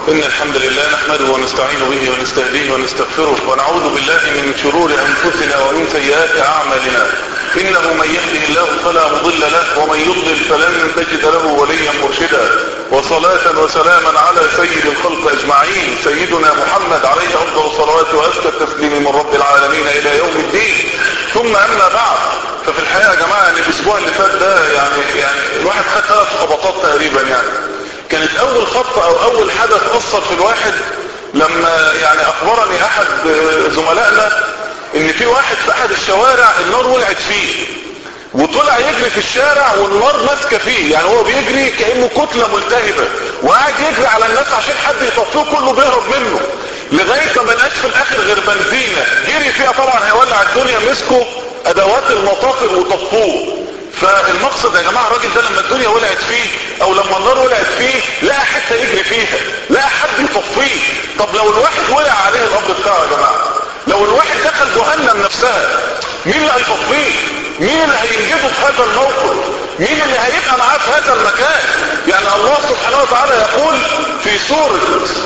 إن الحمد لله نحمده ونستعين به ونستهديه ونستغفره ونعوذ بالله من شرور أنفسنا ومن سيئات أعمالنا إنه من يهده الله فلا مضل له ومن يضلل فلن تجد له وليا مرشدا وصلاة وسلاما على سيد الخلق أجمعين سيدنا محمد عليه أفضل الصلوات وأزكى التسليم من رب العالمين إلى يوم الدين ثم أما بعد ففي الحقيقة يا جماعة ان الأسبوع اللي فات ده يعني يعني الواحد خد ثلاث خبطات تقريبا يعني كانت أول خطة أو أول حدث أثر في الواحد لما يعني أخبرني أحد زملائنا إن في واحد في أحد الشوارع النار ولعت فيه وطلع يجري في الشارع والنار ماسكه فيه يعني هو بيجري كانه كتله ملتهبه وقاعد يجري على الناس عشان حد يطفيه كله بيهرب منه لغايه ما بقاش في الاخر غير بنزينه جري فيها طبعا هيولع الدنيا مسكوا ادوات المطاقر وطفوه فالمقصد يا جماعه الراجل ده لما الدنيا ولعت فيه او لما النار ولعت فيه لقى حته يجري فيها لقى حد يطفيه طب لو الواحد ولع عليه الامر بتاعه يا جماعه لو الواحد دخل جهنم نفسها مين اللي هيطفيه مين اللي هينجده في هذا الموقف مين اللي هيبقى معاه في هذا المكان يعني الله سبحانه وتعالى يقول في سورة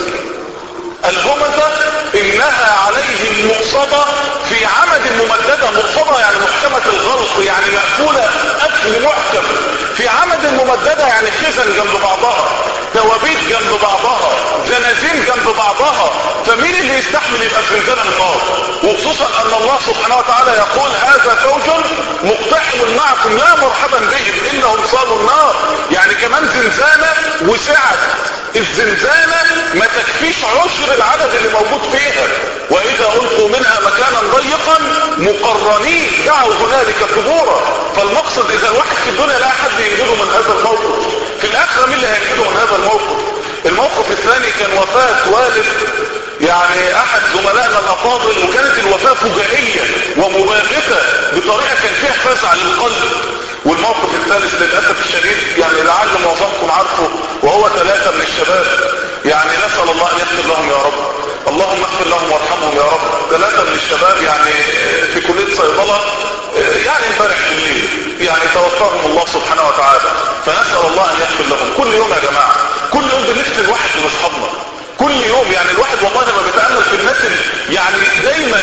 الهمزة انها عليهم مقصدة في عمد ممددة مقصدة يعني محكمة الغلق يعني مقفولة اكل محكم في عمد ممددة يعني خزن جنب بعضها دوابيت جنب بعضها زنازين جنب بعضها فمين اللي يستحمل يبقى في زنزانة النار وخصوصا ان الله سبحانه وتعالى يقول هذا فوج مقتحم معكم لا مرحبا بهم انهم صالوا النار يعني كمان زنزانة وسعت الزنزانة ما تكفيش عشر العدد اللي موجود فيها واذا القوا منها مكانا ضيقا مقرنين دعوا هنالك ثبورا فالمقصد اذا الواحد في الدنيا لا احد ينجده من هذا الموقف في الاخرة مين اللي هينجده من هذا الموقف الموقف الثاني كان وفاة والد يعني احد زملائنا الافاضل وكانت الوفاة فجائية ومباغتة بطريقة كان فيها فزع للقلب والموقف الثالث للأسف الشديد يعني لعل معظمكم عارفه وهو ثلاثة من الشباب يعني نسأل الله ان يغفر لهم يا رب اللهم اغفر لهم وارحمهم يا رب ثلاثة من الشباب يعني في كلية صيدلة يعني امبارح بالليل يعني توفاهم الله سبحانه وتعالى فنسأل الله ان يغفر لهم كل يوم يا جماعة كل يوم بنقتل واحد من اصحابنا كل يوم يعني الواحد والله لما بيتأمل في الناس يعني دايما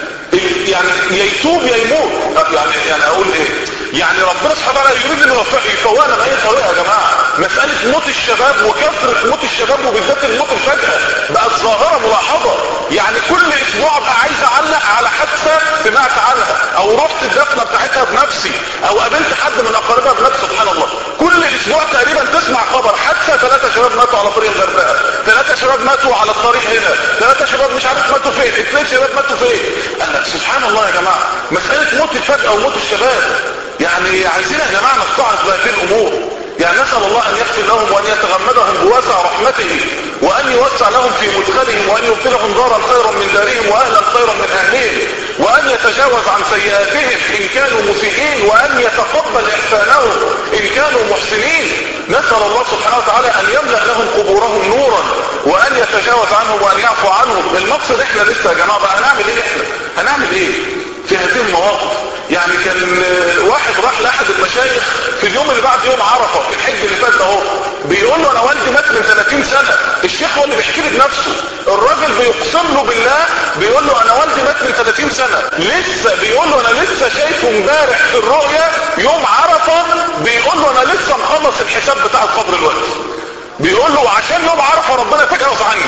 يعني يتوب يا يموت يعني يعني اقول ايه يعني ربنا سبحانه وتعالى يريد انه يفوقنا باي طريقه يا جماعه مساله موت الشباب وكثره موت الشباب وبالذات الموت الفجاه بقت ظاهره ملاحظه يعني كل اسبوع ابقى عايز اعلق على حادثه سمعت عنها او رحت الدفنه بتاعتها بنفسي او قابلت حد من اقاربها بنفسي سبحان الله كل اسبوع تقريبا تسمع خبر حادثه ثلاثه شباب ماتوا على طريق الغردقه ثلاثه شباب ماتوا على الطريق هنا ثلاثه شباب مش عارف ماتوا فين اثنين شباب ماتوا فين أنا سبحان الله يا جماعه مساله موت الفجاه وموت الشباب يعني عايزين يا جماعه نستعرض هذه الامور يعني نسأل الله ان يغفر لهم وان يتغمدهم بواسع رحمته وان يوسع لهم في مدخلهم وان يبدلهم دارا خيرا من دارهم واهلا خيرا من اهلهم وان يتجاوز عن سيئاتهم ان كانوا مسيئين وان يتقبل احسانهم ان كانوا محسنين نسأل الله سبحانه وتعالى ان يملأ لهم قبورهم نورا وان يتجاوز عنهم وان يعفو عنهم المقصد احنا لسه يا جماعة بقى هنعمل ايه احنا هنعمل ايه في هذه المواقف يعني كان واحد راح لاحد المشايخ في اليوم اللي بعد يوم عرفة في الحج اللي فات اهو بيقول له انا والدي مات من 30 سنة الشيخ هو اللي بيحكي لي بنفسه الراجل بيقسم له بالله بيقول له انا والدي مات من 30 سنة لسه بيقول له انا لسه شايفه امبارح في الرؤية يوم عرفة بيقول له انا لسه مخلص الحساب بتاع القبر الوقت بيقول له عشان يوم عرفة ربنا تجاوز عني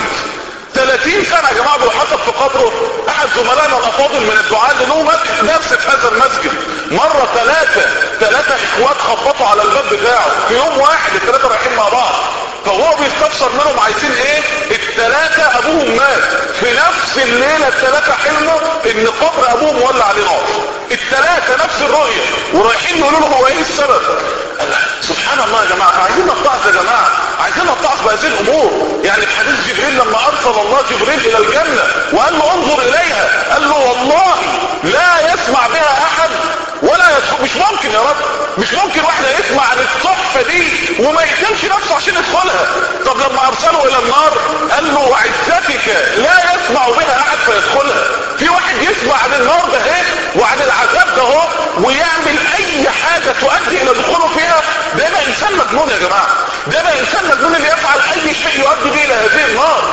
30 سنة يا جماعة بيحطب في قبره احد زملائنا الافاضل من الدعاء اللي له نفس في هذا المسجد مرة ثلاثة ثلاثة اخوات خبطوا على الباب بتاعه في يوم واحد الثلاثة رايحين مع بعض فهو بيستفسر منهم عايزين ايه الثلاثة ابوهم مات في نفس الليلة الثلاثة حلموا ان قبر ابوهم ولع عليه نار الثلاثة نفس الرؤية ورايحين يقولوا له هو ايه السبب سبحان الله يا جماعة عايزين نتعظ يا جماعة عايزين نتعظ بهذه الامور يعني في حديث جبريل لما ارسل الله جبريل الى الجنة وقال له انظر اليها قال له والله لا يسمع بها احد ولا يدخل مش ممكن يا رب مش ممكن واحد يسمع عن التحفة دي وما يقتلش نفسه عشان يدخلها طب لما ارسله الى النار قال له وعزتك لا يسمع بها احد فيدخلها في واحد يسمع عن النار ده ايه وعن العذاب ده اهو ويعمل اي حاجة تؤدي الى دخوله فيها ده بقى انسان مجنون يا جماعة ده بقى انسان مجنون اللي يفعل اي شيء يؤدي به الى هذه النار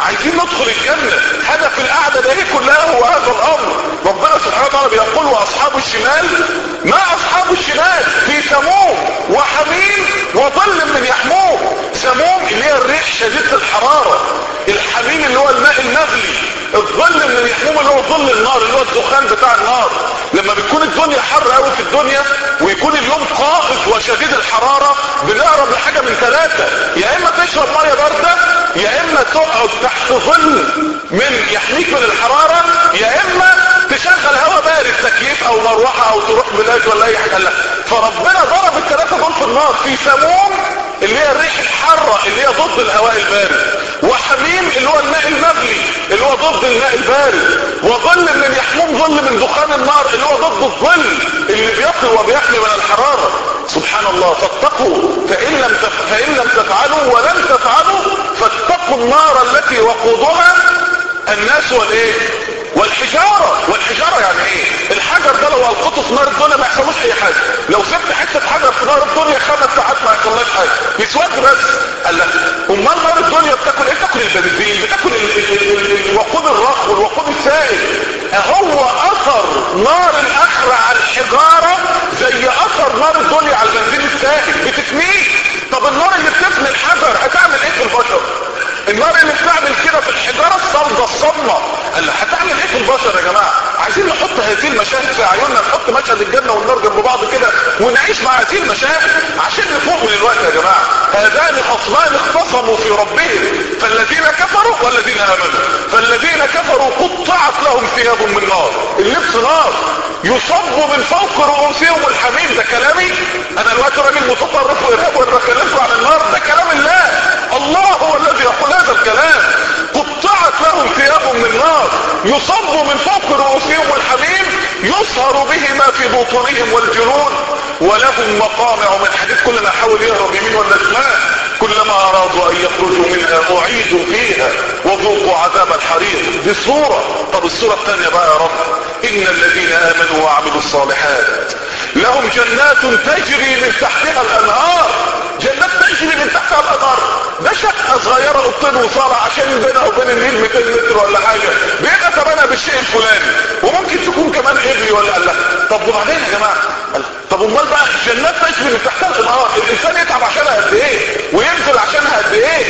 عايزين ندخل الجنة هدف القعدة ده ايه كلها هو هذا الامر ربنا سبحانه وتعالى بيقول واصحاب الشمال ما اصحاب الشمال في سموم وحميم وظل من يحموم سموم اللي هي الريح شديدة الحرارة الحميم اللي هو الماء المغلي الظل من يحموم اللي هو ظل النار اللي هو الدخان بتاع النار لما بتكون الدنيا حر قوي في الدنيا ويكون اليوم قائد وشديد الحرارة بنهرب لحاجة من ثلاثة يا اما تشرب مية باردة يا اما تقعد تحت ظل من يحميك من الحرارة يا اما تشغل هواء بارد تكييف او مروحة او تروح بلاد ولا اي حاجة لا فربنا ضرب الثلاثة دول في النار في سموم اللي هي الريح الحارة اللي هي ضد الهواء البارد وحميم اللي هو الماء المغلي اللي هو ضد الماء البارد وظل من يحموم ظل من دخان النار اللي هو ضد الظل اللي بيقي وبيحمي من الحرارة سبحان الله فاتقوا فإن لم, تف... فإن لم تفعلوا ولن تفعلوا فاتقوا النار التي وقودها الناس والايه والحجارة والحجارة يعني ايه الحجر ده لو القطه في نار الدنيا ما يحصلوش اي حاجة لو سبت حتة حجر في نار الدنيا خمس ساعات ما يحصلهاش حاجة يسود بس قال لك امال نار الدنيا بتاكل ايه بتاكل البنزين بتاكل الوقود الرخ والوقود السائل هو اثر نار الاخرة على الحجارة زي اثر نار الدنيا على البنزين السائل بتفنيه طب النار اللي بتفني الحجر هتعمل ايه في البشر النار اللي بتعمل كده في الحجارة الصلدة الصمة قال هتعمل ايه في البشر يا جماعة عايزين نحط هذه المشاهد في عيوننا نحط مشهد الجنة والنار جنب بعض كده ونعيش مع هذه المشاهد عشان نفوق من الوقت يا جماعة هذان خصمان اختصموا في ربهم فالذين كفروا والذين امنوا فالذين كفروا قطعت لهم ثياب من نار اللبس نار يصب من فوق رؤوسهم الحميم ده كلامي انا الوقت راجل متطرف وارهاب وانا بكلمكم عن النار ده كلام الله الله هو الذي يقول هذا الكلام قطعت لهم ثياب من نار يصب من فوق رؤوسهم الحميم يصهر به ما في بطونهم والجلود ولهم مقامع من حديد كل ما حاول يهرب يمين ولا شمال كلما ارادوا ان يخرجوا منها اعيدوا فيها وذوقوا عذاب الحريق دي صورة طب الصورة الثانية بقى يا رب ان الذين امنوا وعملوا الصالحات لهم جنات تجري من تحتها الانهار جنات تجري من تحتها الانهار ده شقة صغيرة اوضتين وصالة عشان بينها وبين النيل 200 متر ولا حاجة بيبقى ثمنها بالشيء الفلاني وممكن تكون كمان ابلي ولا لا طب وبعدين يا جماعة طب امال بقى جنات تجري من تحتها الانهار الانسان يتعب عشانها قد ايه وينزل عشانها قد ايه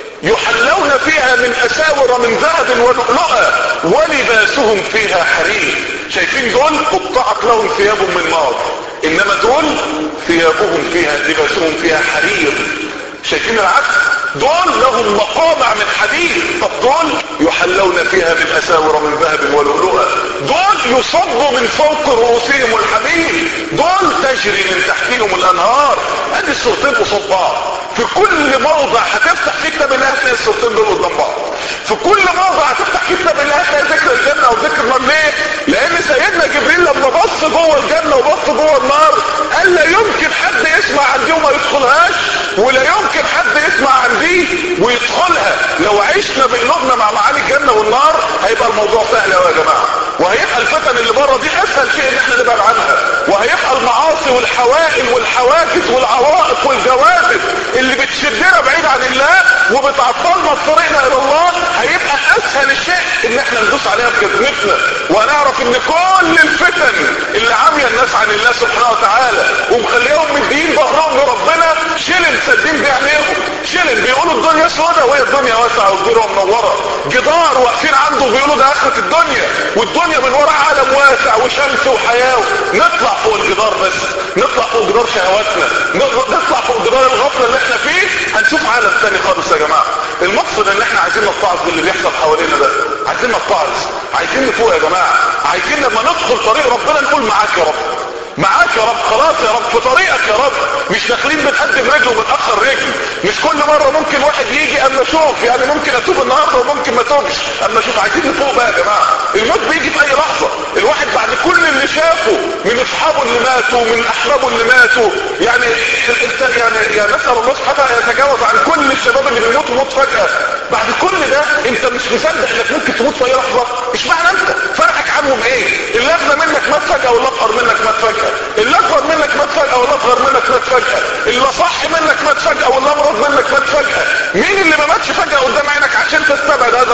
يحلون فيها من اساور من ذهب ولؤلؤة ولباسهم فيها حرير شايفين دول قطعت لهم ثياب من نار انما دول ثيابهم فيها لباسهم فيها حرير شايفين العكس دول لهم مقامع من حديد طب دول يحلون فيها من اساور من ذهب ولؤلؤة دول يصب من فوق رؤوسهم الحميم دول تجري من تحتهم الانهار ادي الصورتين قصاد بعض في كل موضع هتفتح في كتاب الله هتلاقي الصورتين دول قدام بعض في كل موضع هتفتح في كتاب الله هتلاقي ذكر الجنه وذكر النار ليه؟ لان سيدنا جبريل لما بص جوه الجنه وبص جوه النار قال لا يمكن حد يسمع عن دي وما يدخلهاش ولا يمكن حد يسمع عن دي ويدخلها لو عشنا بقلوبنا مع معاني الجنه والنار هيبقى الموضوع سهل قوي يا جماعه وهيبقى الفتن اللي بره دي اسهل شيء ان احنا نبعد عنها وهيبقى المعاصي والحوائل والحواجز والعوائق والجوازب اللي بتشدنا بعيد عن الله وبتعطلنا في طريقنا الى الله هيبقى اسهل الشيء ان احنا ندوس عليها بجزمتنا ونعرف ان كل الفتن اللي عاميه الناس عن الله سبحانه وتعالى ومخليهم مدين ظهرهم لربنا شلل سدين بعينيهم شلل بيقولوا الدنيا سودة وهي الدنيا واسعه والدنيا منوره جدار واقفين عنده بيقولوا ده اخره الدنيا والدنيا من وراء عالم واسع وشمس وحياه نطلع فوق الجدار بس نطلع فوق جدار شهواتنا نطلع فوق جدار الغفله اللي احنا فيه هنشوف عالم ثاني خالص يا جماعه المقصد ان احنا عايزين نتعظ باللي بيحصل حوالينا ده عايزين نتعظ عايزين نفوق يا جماعه عايزين لما ندخل طريق ربنا نقول معاك يا رب معاك يا رب خلاص يا رب في طريقك يا رب مش داخلين بنقدم رجل وبنأخر رجل مش كل مرة ممكن واحد يجي اما اشوف يعني ممكن اتوب النهارده وممكن ما اتوبش اما اشوف عايزين نفوق بقى يا جماعه الموت بيجي في اي لحظه الواحد بعد كل اللي شافه من اصحابه اللي ماتوا من احبابه اللي ماتوا يعني الانسان يعني يعني نسال الله سبحانه وتعالى يتجاوز عن كل الشباب اللي بيموتوا موت فجاه بعد كل ده انت مش مصدق انك ممكن تموت في اي لحظه مش معنى انت فرقك عنهم ايه اللي اغنى منك مات فجاه واللي افقر منك مات فجاه اللي اكبر منك مات فجاه واللي اصغر منك مات فجاه اللي صح منك مات فجاه واللي امرض منك مات فجاه مين اللي ما ماتش فجاه قدام عينك عشان تستبعد هذا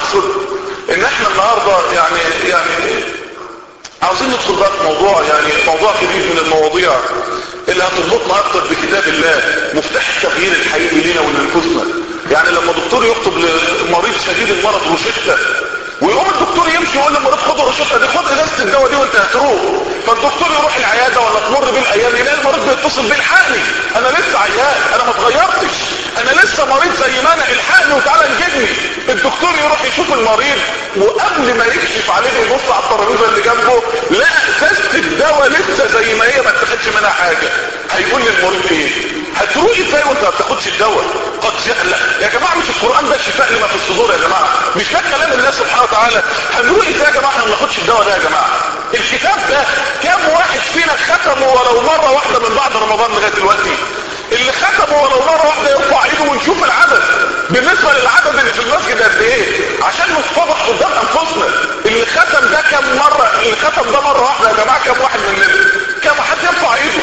اقصد ان احنا النهاردة يعني يعني عاوزين ندخل بقى في موضوع يعني موضوع كبير من المواضيع اللي هتربطنا اكتر بكتاب الله مفتاح التغيير الحقيقي لينا ولانفسنا يعني لما دكتور يكتب لمريض شديد المرض روشته ويقوم الدكتور يمشي يقول للمريض خد الروشته دي خد ازازه الدواء دي وانت هتروح فالدكتور يروح العياده ولا تمر بيه الايام يلاقي المريض بيتصل بيه الحقني انا لسه عيان انا ما اتغيرتش انا لسه مريض زي ما انا الحقني وتعالى انجدني الدكتور يروح يشوف المريض وقبل ما يكشف عليه يبص على الترابيزه اللي جنبه لقى ازازه الدواء لسه زي ما هي ما اتخدش منها حاجه هيقول للمريض ايه هتروح ازاي وانت ما بتاخدش الدواء قد لا يا جماعه مش القران ده شفاء لما في الصدور يا جماعه مش ده كلام الله سبحانه وتعالى هنروح ازاي يا جماعه احنا ما بناخدش الدواء ده يا جماعه الكتاب ده كام واحد فينا ختمه ولو مره واحده من بعد رمضان لغايه دلوقتي اللي ختمه ولو مره واحده يرفع ايده ونشوف العدد بالنسبه للعدد اللي في المسجد قد ايه عشان نتفضح قدام انفسنا اللي ختم ده كام مره اللي ختم ده مره واحده يا جماعه كام واحد مننا كام حد يرفع ايده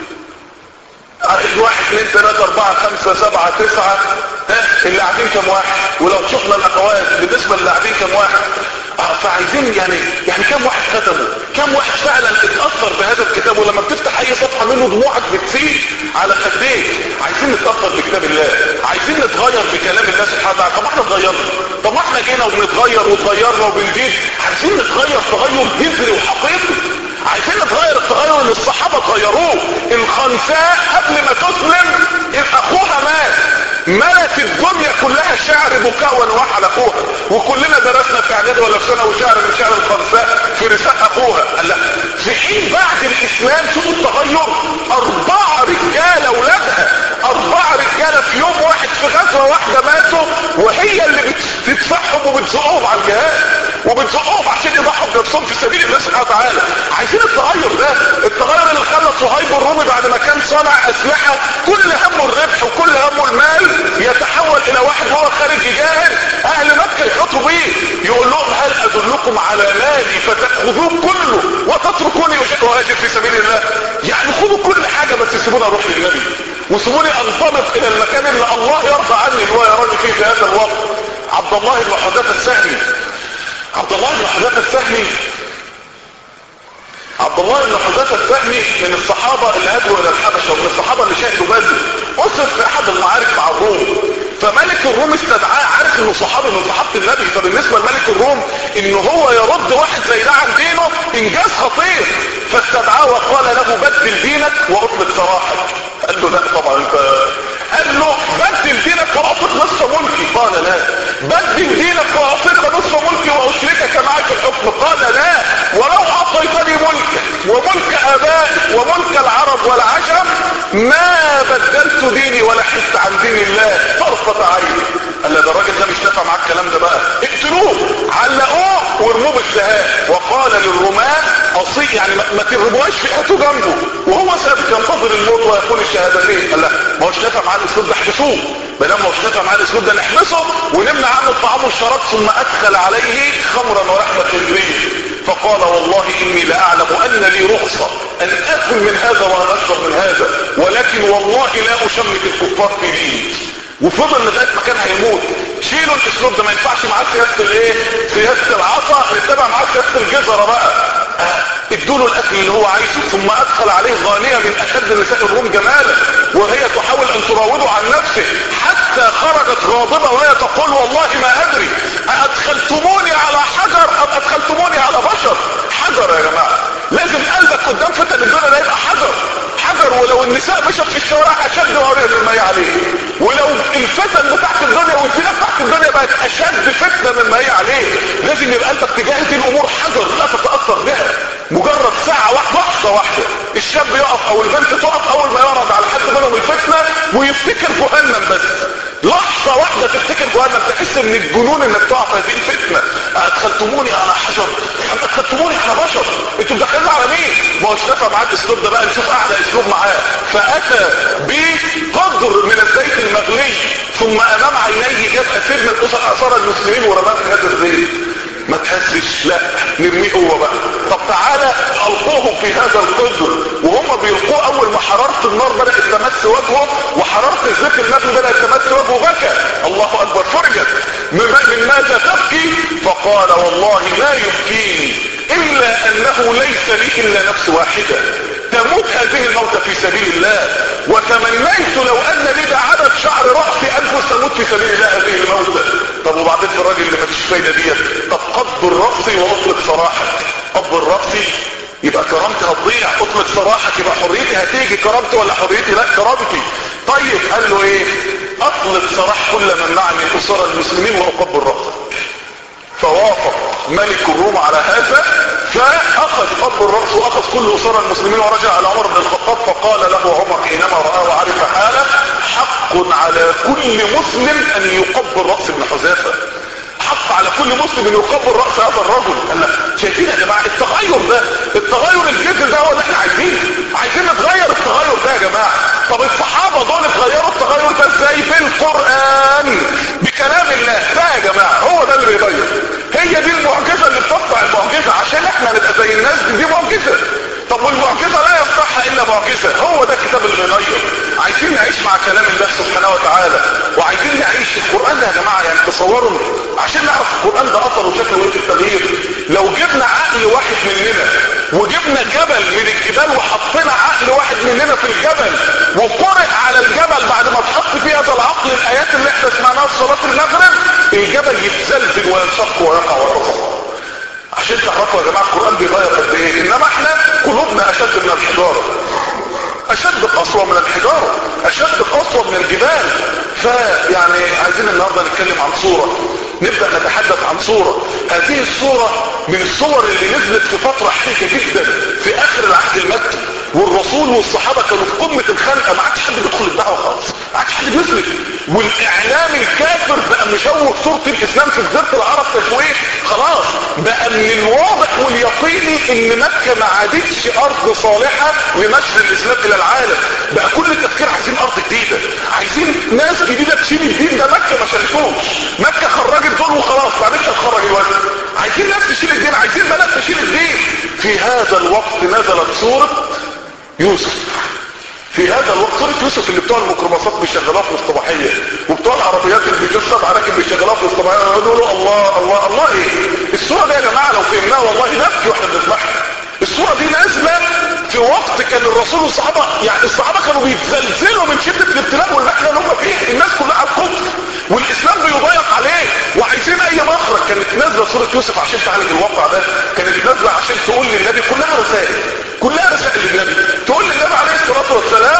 واحد اثنين ثلاثة اربعة خمسة سبعة تسعة ها اللي قاعدين كم واحد ولو شفنا الاخوات بالنسبة اللي قاعدين كم واحد اه فعايزين يعني يعني كم واحد ختمه كم واحد فعلا اتأثر بهذا الكتاب ولما بتفتح اي صفحة منه دموعك بتسيل على خديك عايزين نتأثر بكتاب الله عايزين نتغير بكلام الله سبحانه وتعالى طب ما احنا اتغيرنا طب ما احنا جينا وبنتغير وتغيرنا وبنزيد عايزين نتغير تغير جذري وحقيقي عايزين نتغير التغير اللي الصحابة تغيروه الخنساء قبل ما تسلم اخوها مات ملت الدنيا كلها شعر بكاء ونواح على اخوها وكلنا درسنا في اعداد ولا في ثانوي شعر من شعر الخنساء في رساء اخوها قال لا في حين بعد الاسلام شوفوا التغير اربعة رجالة ولادها اربعة رجالة في يوم واحد في غزوة واحدة ماتوا وهي اللي بتدفعهم وبتزقهم على الجهاد وبتزقهم عشان يضحوا بنفسهم في سبيل الله سبحانه وتعالى عايزين التغير ده التغير اللي خلى صهيب الرومي بعد ما كان صانع اسلحة كل همه الربح وكل همه المال يتحول الى واحد هو خارج يجاهد اهل مكة يحطوا بيه يقول لهم هل ادلكم على مالي فتأخذوه كله وتتركوني اهاجر في سبيل الله يعني خذوا كل حاجة بس سيبوني اروح للنبي وسيبوني انطلق الى المكان اللي الله يرضى عني اللي هو يراني فيه في هذا الوقت عبد الله بن حذافه السهمي عبد الله بن حذافه السهمي عبد الله بن حذافه السهمي من الصحابة اللي هاجروا الى الحبشة ومن الصحابة اللي شهدوا بدر اسر في احد المعارك مع الروم فملك الروم استدعاه عارف انه صحابي من صحابة النبي فبالنسبة لملك الروم ان هو يرد واحد زي ده عن دينه انجاز خطير فاستدعاه وقال له بدل دينك واطلق سراحك قال له لا طبعا انت قال له بدل دينك واعطيك نصف ملكي قال لا بدل دينك واعطيك نصف ملكي واشركك معك الحكم قال لا ولو اعطيتني ملك وملك ابائي وملك العرب والعجم ما بدلت ديني ولا حس عن دين الله طرفة عين قال ده الراجل ده مش نافع معاك الكلام ده بقى اقتلوه علقوه وارموه بالسهام وقال للرماة اصيل يعني ما ترموهاش في قتو جنبه وهو ثابت ينتظر الموت ويقول الشهادتين قال لا ما هوش نافع معاه الاسلوب ده احبسوه ما دام ما هوش نافع معاه الاسلوب ده نحبسه ونمنع عنه الطعام والشراب ثم ادخل عليه خمرا ورحمة الجريه فقال والله اني لاعلم ان لي رخصة ان اكل من هذا وان اشرب من هذا ولكن والله لا اشمت الكفار في ديني وفضل لغايه ما كان هيموت شيلوا الاسلوب ده ما ينفعش معاه سياسه الايه سياسه العصا نتبع معاه سياسه الجزره بقى ادوا له الاكل اللي هو عايزه ثم ادخل عليه غانيه من اشد نساء الروم جمالا وهي تحاول ان تراوده عن نفسه حتى خرجت غاضبه وهي تقول والله ما ادري ادخلتموني على حجر ام ادخلتموني على بشر حجر يا جماعه لازم قلبك قدام فتن الدنيا ده يبقى حجر حجر ولو النساء مشت في الشوارع اشد وريه مما هي عليه ولو الفتن بتاعت الدنيا والفتنه بتاعت الدنيا بقت اشد فتنه مما هي عليه لازم يبقى قلبك تجاه دي الامور حجر لا تتاثر بها مجرد ساعة واحدة لحظة واحدة الشاب يقف او البنت تقف اول ما يعرض على حد منهم الفتنة ويفتكر جهنم بس لحظة واحدة تفتكر جهنم تحس ان الجنون انك تقع في هذه الفتنة ادخلتموني على حجر ادخلتموني على بشر انتوا مدخلين على مين ما هوش نافع معاه الاسلوب ده بقى نشوف اعلى اسلوب معاه فاتى بقدر من الزيت المغلي ثم امام عينيه جاب اسير من اسر اثار المسلمين ورماه في هذا الزيت ما تهزش لا نرميه هو بقى طب تعالى القوه في هذا القدر وهم بيلقوه اول ما حرارة النار بدأت تمس وجهه وحرارة الزيت المغلي بدأت تمس وجهه بكى الله اكبر فرجت من ماذا تبكي والله لا يبكيني الا انه ليس لي الا نفس واحدة تموت هذه الموت في سبيل الله وتمنيت لو ان لي ده عدد شعر رأسي انفس تموت في سبيل الله هذه الموتة طب وبعدين الراجل اللي ما فيش فايدة ديت طب قبض رأسي واطلق سراحك قبض رأسي يبقى كرامتي هتضيع اطلق سراحك يبقى حريتي هتيجي كرامتي ولا حريتي لا كرامتي طيب قال له ايه اطلق سراح كل من معي من اسر المسلمين واقبل رأسك فوافق ملك الروم على هذا فاخذ قبل الرأس واخذ كل اسر المسلمين ورجع على عمر بن الخطاب فقال له عمر حينما رآه وعرف حاله حق على كل مسلم ان يقبل رأس ابن حذافه حق على كل مسلم ان يقبل رأس هذا الرجل قال لك شايفين يا جماعة التغير ده التغير الجذري ده هو اللي احنا عايزينه عايزين نتغير التغير ده يا جماعة طب الصحابة دول اتغيروا التغير ده ازاي بالقرآن بكلام الله ده يا جماعة هو ده اللي بيغير هي دي المعجزة اللي بتطلع المعجزة عشان احنا نبقى زي الناس دي, دي معجزة طب والمعجزة لا يفتحها الا معجزة هو ده كتاب اللي بيغير عايزين نعيش مع كلام الله سبحانه وتعالى وعايزين نعيش القرآن ده يا جماعة يعني تصوروا عشان نعرف القرآن ده اثر وشكله ايه في التغيير لو جبنا عقل واحد مننا وجبنا جبل من الجبال وحطينا عقل واحد مننا في الجبل وقرئ على الجبل بعد ما تحط فيه هذا العقل الايات اللي احنا سمعناها في صلاة المغرب الجبل يتزلزل وينشق ويقع ويتصل عشان تعرفوا يا جماعة القرآن بيغير قد ايه انما احنا قلوبنا اشد من الحجارة اشد قسوة من الحجارة اشد قسوة من الجبال فيعني عايزين النهاردة نتكلم عن صورة نبدأ نتحدث عن صورة هذه الصورة من الصور اللي نزلت في فترة حرجة جدا في اخر العهد المكي والرسول والصحابة كانوا في قمة الخنقة ما عادش حد بيدخل الدعوة خالص ما عادش حد بيسلك والاعلام الكافر بقى مشوه صورة الاسلام في جزيرة العرب تشويه خلاص بقى من الواضح واليقيني ان مكة ما عادتش ارض صالحة لنشر الاسلام الى العالم بقى كل التفكير عايزين ارض جديدة عايزين ناس جديدة تشيل الدين ده مكة ما شالتوش مكة خرجت دول وخلاص ما عادتش هتخرج الوقت عايزين ناس تشيل الدين عايزين بلد تشيل الدين في هذا الوقت نزلت سورة يوسف في هذا الوقت صورة يوسف اللي بتوع الميكروباصات بيشغلوها في الاصطباحية وبتوع العربيات اللي بيجوا السبع راكب بيشغلوها في الاصطباحية يقولوا الله الله الله ايه الصورة دي يا جماعة لو فهمناها والله نبكي واحنا بنسمعها الصورة دي نازلة في وقت كان الرسول والصحابة يعني الصحابة كانوا بيتزلزلوا من شدة الابتلاء والمحنة اللي هم فيه الناس كلها على الكفر والاسلام بيضيق عليه وعايزين اي مخرج كانت نازلة صورة يوسف عشان تعالج الواقع ده كانت نازلة عشان تقول للنبي كلها رسائل كلها رسائل للنبي تقول للنبي عليه الصلاة والسلام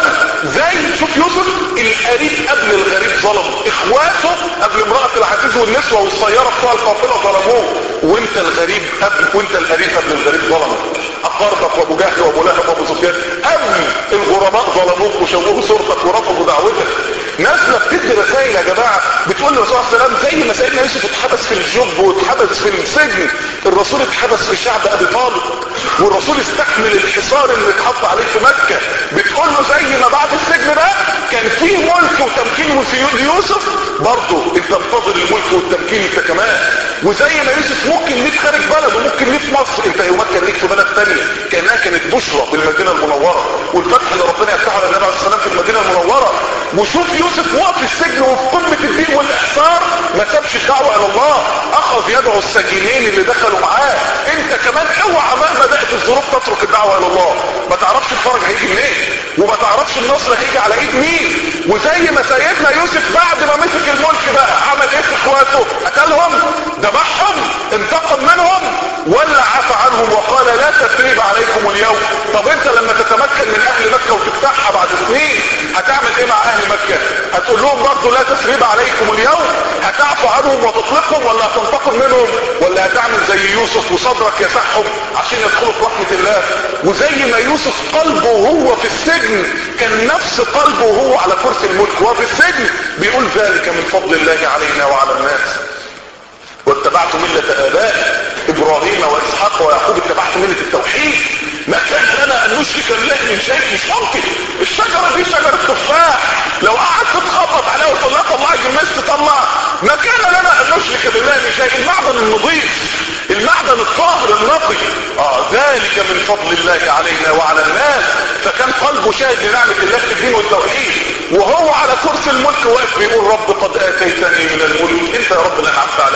زي شوف يوسف القريب قبل الغريب ظلمه اخواته قبل امرأة العزيز والنسوة والسيارة بتوع القافلة ظلموه وانت الغريب قبل وانت القريب قبل الغريب ظلمك اقاربك وابو جهل وابو لهب وابو سفيان قبل الغرباء ظلموك وشوهوا صورتك ورفضوا دعوتك نازله بتدي رسائل يا جماعه بتقول للرسول صلى الله عليه وسلم زي ما سيدنا يوسف اتحبس في الجب واتحبس في السجن الرسول اتحبس في شعب ابي طالب والرسول استحمل الحصار اللي اتحط عليه في مكه بتقول له زي ما بعد السجن ده كان في ملك وتمكين ليوسف برضه انت انتظر الملك والتمكين انت كمان وزي ما يوسف ممكن ليك خارج بلد وممكن ليك في مصر انت يمكن ليك في بلد ثانيه كانها كانت بشرى بالمدينه المنوره والفتح اللي ربنا يفتحه على النبي عليه الصلاه والسلام في المدينه المنوره وشوف يوسف وقف في السجن وفي قمه الدين والاحصار ما سابش الدعوه الى الله اخذ يدعو السجينين اللي دخلوا معاه انت كمان اوعى مهما بقت الظروف تترك الدعوه الى الله ما تعرفش الفرج هيجي منين وما تعرفش النصر هيجي على ايد مين وزي ما سيدنا يوسف بعد ما مسك الملك بقى عمل ايه في اخواته قتلهم ذبحهم انتقم منهم ولا عفى عنهم وقال لا تثريب عليكم اليوم طب انت لما تتمكن من اهل مكة وتفتحها بعد سنين هتعمل ايه مع اهل مكة هتقول لهم برضه لا تثريب عليكم اليوم هتعفو عنهم وتطلقهم ولا هتنتقم منهم ولا هتعمل زي يوسف وصدرك يسحهم عشان يدخلوا في رحمة الله وزي ما يوسف قلبه وهو في السجن كان نفس قلبه وهو على كرسي الملك وهو في السجن بيقول ذلك من فضل الله علينا وعلى الناس واتبعت ملة آباء إبراهيم وإسحاق ويعقوب اتبعت ملة التوحيد ما كان لنا أن نشرك بالله من شيء مش ممكن الشجرة دي شجرة تفاح لو قعدت تخبط عليها وتقول لها طلعي جميز تطلع ما كان لنا أن نشرك بالله من شيء المعدن النظيف المعدن الطاهر النقي اه ذلك من فضل الله علينا وعلى الناس فكان قلبه شاهد لنعمة الله في الدين والتوحيد وهو على كرسي الملك واقف بيقول رب قد اتيتني من الملك انت يا رب اللي انعمت علي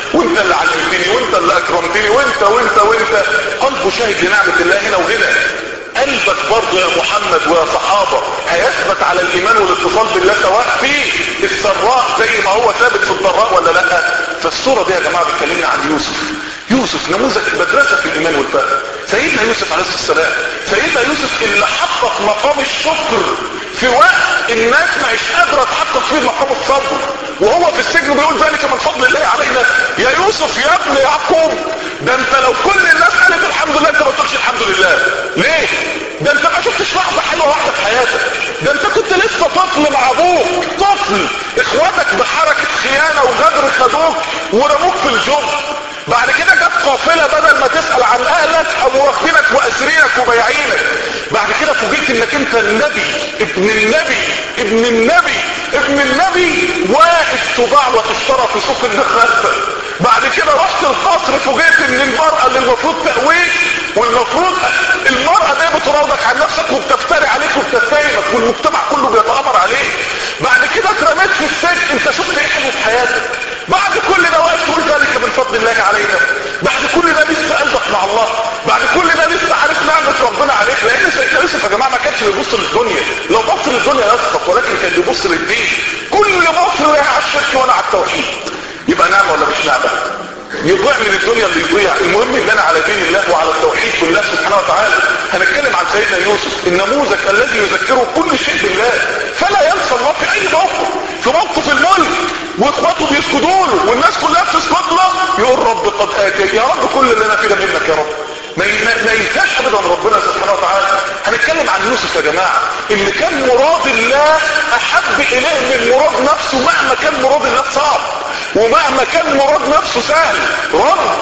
وانت اللي علمتني وانت اللي اكرمتني وانت وانت وانت قلبه شاهد لنعمة الله هنا وهنا قلبك برضه يا محمد ويا صحابة هيثبت على الايمان والاتصال بالله سواء في السراء زي ما هو ثابت في الضراء ولا لا فالصورة دي يا جماعة بتكلمنا عن يوسف يوسف نموذج مدرسة في الايمان والفهم سيدنا يوسف عليه السلام سيدنا يوسف اللي حقق مقام الشكر في وقت الناس مش قادرة تحقق فيه مقام الصبر وهو في السجن بيقول ذلك من فضل الله علينا يا يوسف يا ابن يعقوب ده انت لو كل الناس قالت الحمد لله انت ما تقولش الحمد لله ليه ده انت ما شفتش لحظه حلوه واحده في حياتك ده انت كنت لسه طفل مع ابوك طفل اخواتك بحركه خيانه وغدر خدوك ورموك في الجب بعد كده جت قافله بدل ما تسال عن اهلك قاموا واخدينك واسرينك وبايعينك بعد كده فوجئت انك انت النبي ابن النبي ابن النبي ابن النبي واقف تباع وتشترى في سوق النخاسه بعد كده رحت القصر فوجئت ان المرأة اللي المفروض تقويك والمفروض المرأة دي بتراودك عن نفسك وبتفتري عليك وبتتهمك والمجتمع كله بيتآمر عليك بعد كده اترميت في السجن انت شفت ايه حلو في حياتك بعد كل ده واقف تقول ذلك من فضل الله علينا بعد كل ده لسه قلبك مع الله بعد كل ده لسه عارف نعمة ربنا عليك لان سيدنا يوسف يا جماعة ما كانش بيبص للدنيا لو بص للدنيا يسقط ولكن كان بيبص للدين كل مصر رايح على الشرك وانا على التوحيد يبقى نعمة ولا مش نعمة يضيع من الدنيا اللي يضيع المهم ان انا على دين الله وعلى التوحيد بالله سبحانه وتعالى هنتكلم عن سيدنا يوسف النموذج الذي يذكره كل شيء بالله فلا ينسى الله في اي موقف في موقف الملك واخواته بيسجدوا له والناس كلها بتسجد له يقول رب قد اتيت يا رب كل اللي انا فيه ده منك يا رب ما ما ينساش ابدا ربنا سبحانه وتعالى هنتكلم عن يوسف يا جماعه اللي كان مراد الله احب اليه من مراد نفسه مهما كان مراد الله صعب ومهما كان مراد نفسه سهل رب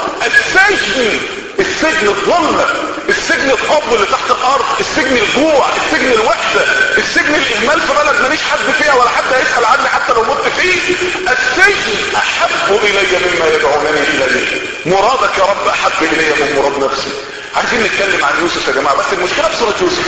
السجن السجن الظلمة السجن القبض اللي تحت الارض السجن الجوع السجن الوحدة السجن الاهمال في بلد ماليش حد فيها ولا حد هيسأل عني حتى لو مت فيه السجن احب الي مما يدعونني اليه مرادك يا رب احب الي من مراد نفسي عايزين نتكلم عن يوسف يا جماعة بس المشكلة في سورة يوسف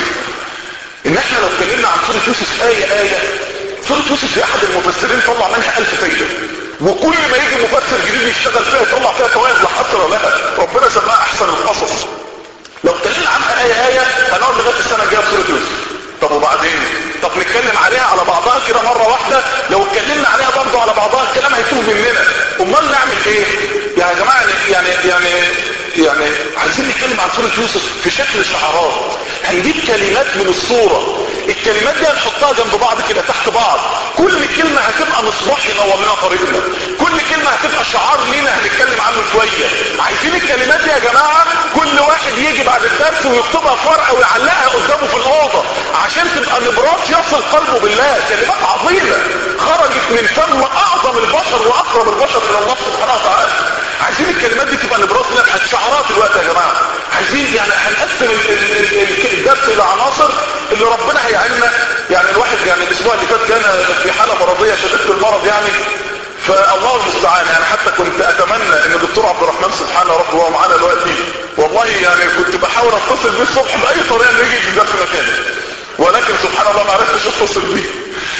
ان احنا لو اتكلمنا عن سورة يوسف آية آية سورة يوسف في احد المفسرين طلع منها الف فايدة وكل ما يجي مفسر جديد يشتغل فيها يطلع فيها فوائد لا حصر لها ربنا سماها احسن القصص لو اتكلمنا عنها ايه ايه هنقعد لغايه السنه الجايه في سوره يوسف طب وبعدين طب نتكلم عليها على بعضها كده مره واحده لو اتكلمنا عليها برضه على بعضها الكلام هيتوه مننا امال نعمل ايه يا جماعه يعني يعني يعني عايزين نتكلم عن سوره يوسف في شكل شعارات هنجيب كلمات من الصوره الكلمات دي هنحطها جنب بعض كده تحت بعض كل كلمة هتبقى مصباح ينور لنا طريقنا كل كلمة هتبقى شعار لينا هنتكلم عنه شوية عايزين الكلمات دي يا جماعة كل واحد يجي بعد الدرس ويكتبها في ورقة ويعلقها قدامه في الأوضة عشان تبقى نبرات يصل قلبه بالله كلمات عظيمة خرجت من فم أعظم البشر وأقرب البشر إلى الله سبحانه وتعالى عايزين الكلمات دي تبقى نبرات لنا شعارات الوقت يا جماعة عايزين يعني هنقسم الدرس الى عناصر اللي ربنا هيعلمنا يعني الواحد يعني الاسبوع اللي فات كان في حالة مرضية شديدة المرض يعني فالله المستعان يعني حتى كنت اتمنى ان الدكتور عبد الرحمن سبحانه رب وهو معانا دلوقتي والله يعني كنت بحاول اتصل بيه الصبح باي طريقه انه يجي يدرس مكاني ولكن سبحان الله ما عرفتش اتصل بيه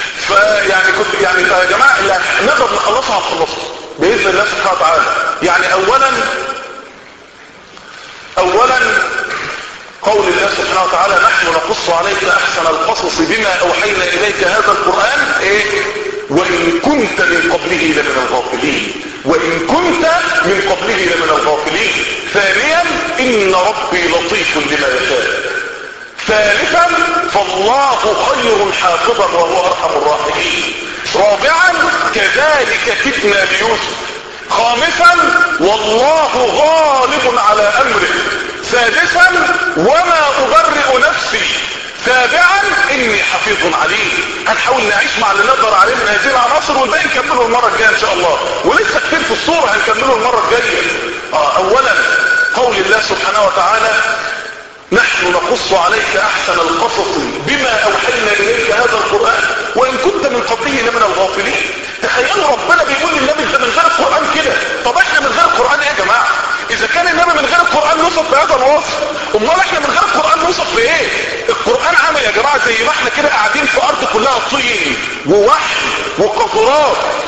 فيعني كنت يعني يا جماعه اللي نقدر نخلصها هنخلصها باذن الله سبحانه وتعالى يعني اولا اولا قول الله سبحانه وتعالى نحن نقص عليك احسن القصص بما اوحينا اليك هذا القرآن ايه وان كنت من قبله لمن الغافلين وان كنت من قبله لمن الغافلين ثانيا ان ربي لطيف لما يشاء ثالثا فالله خير حافظا وهو ارحم الراحمين رابعا كذلك كدنا ليوسف خامسا والله غالب على امره سادسا وما ابرئ نفسي سابعا اني حفيظ عليم هنحاول نعيش مع اللي نقدر عليه من هذه العناصر والباقي نكمله المره الجايه ان شاء الله ولسه كتير في الصوره هنكمله المره الجايه آه اولا قول الله سبحانه وتعالى نحن نقص عليك احسن القصص بما اوحينا اليك هذا القرآن وان كنت من قبله لمن الغافلين تخيلوا ربنا بيقول للنبي انت من غير القرآن كده طب احنا من غير القرآن ايه يا جماعة اذا كان النبي من غير القرآن نوصف بهذا الوصف امال احنا من غير القرآن نوصف بايه القرآن عامل يا جماعة زي ما احنا كده قاعدين في ارض كلها طين ووحي وقطرات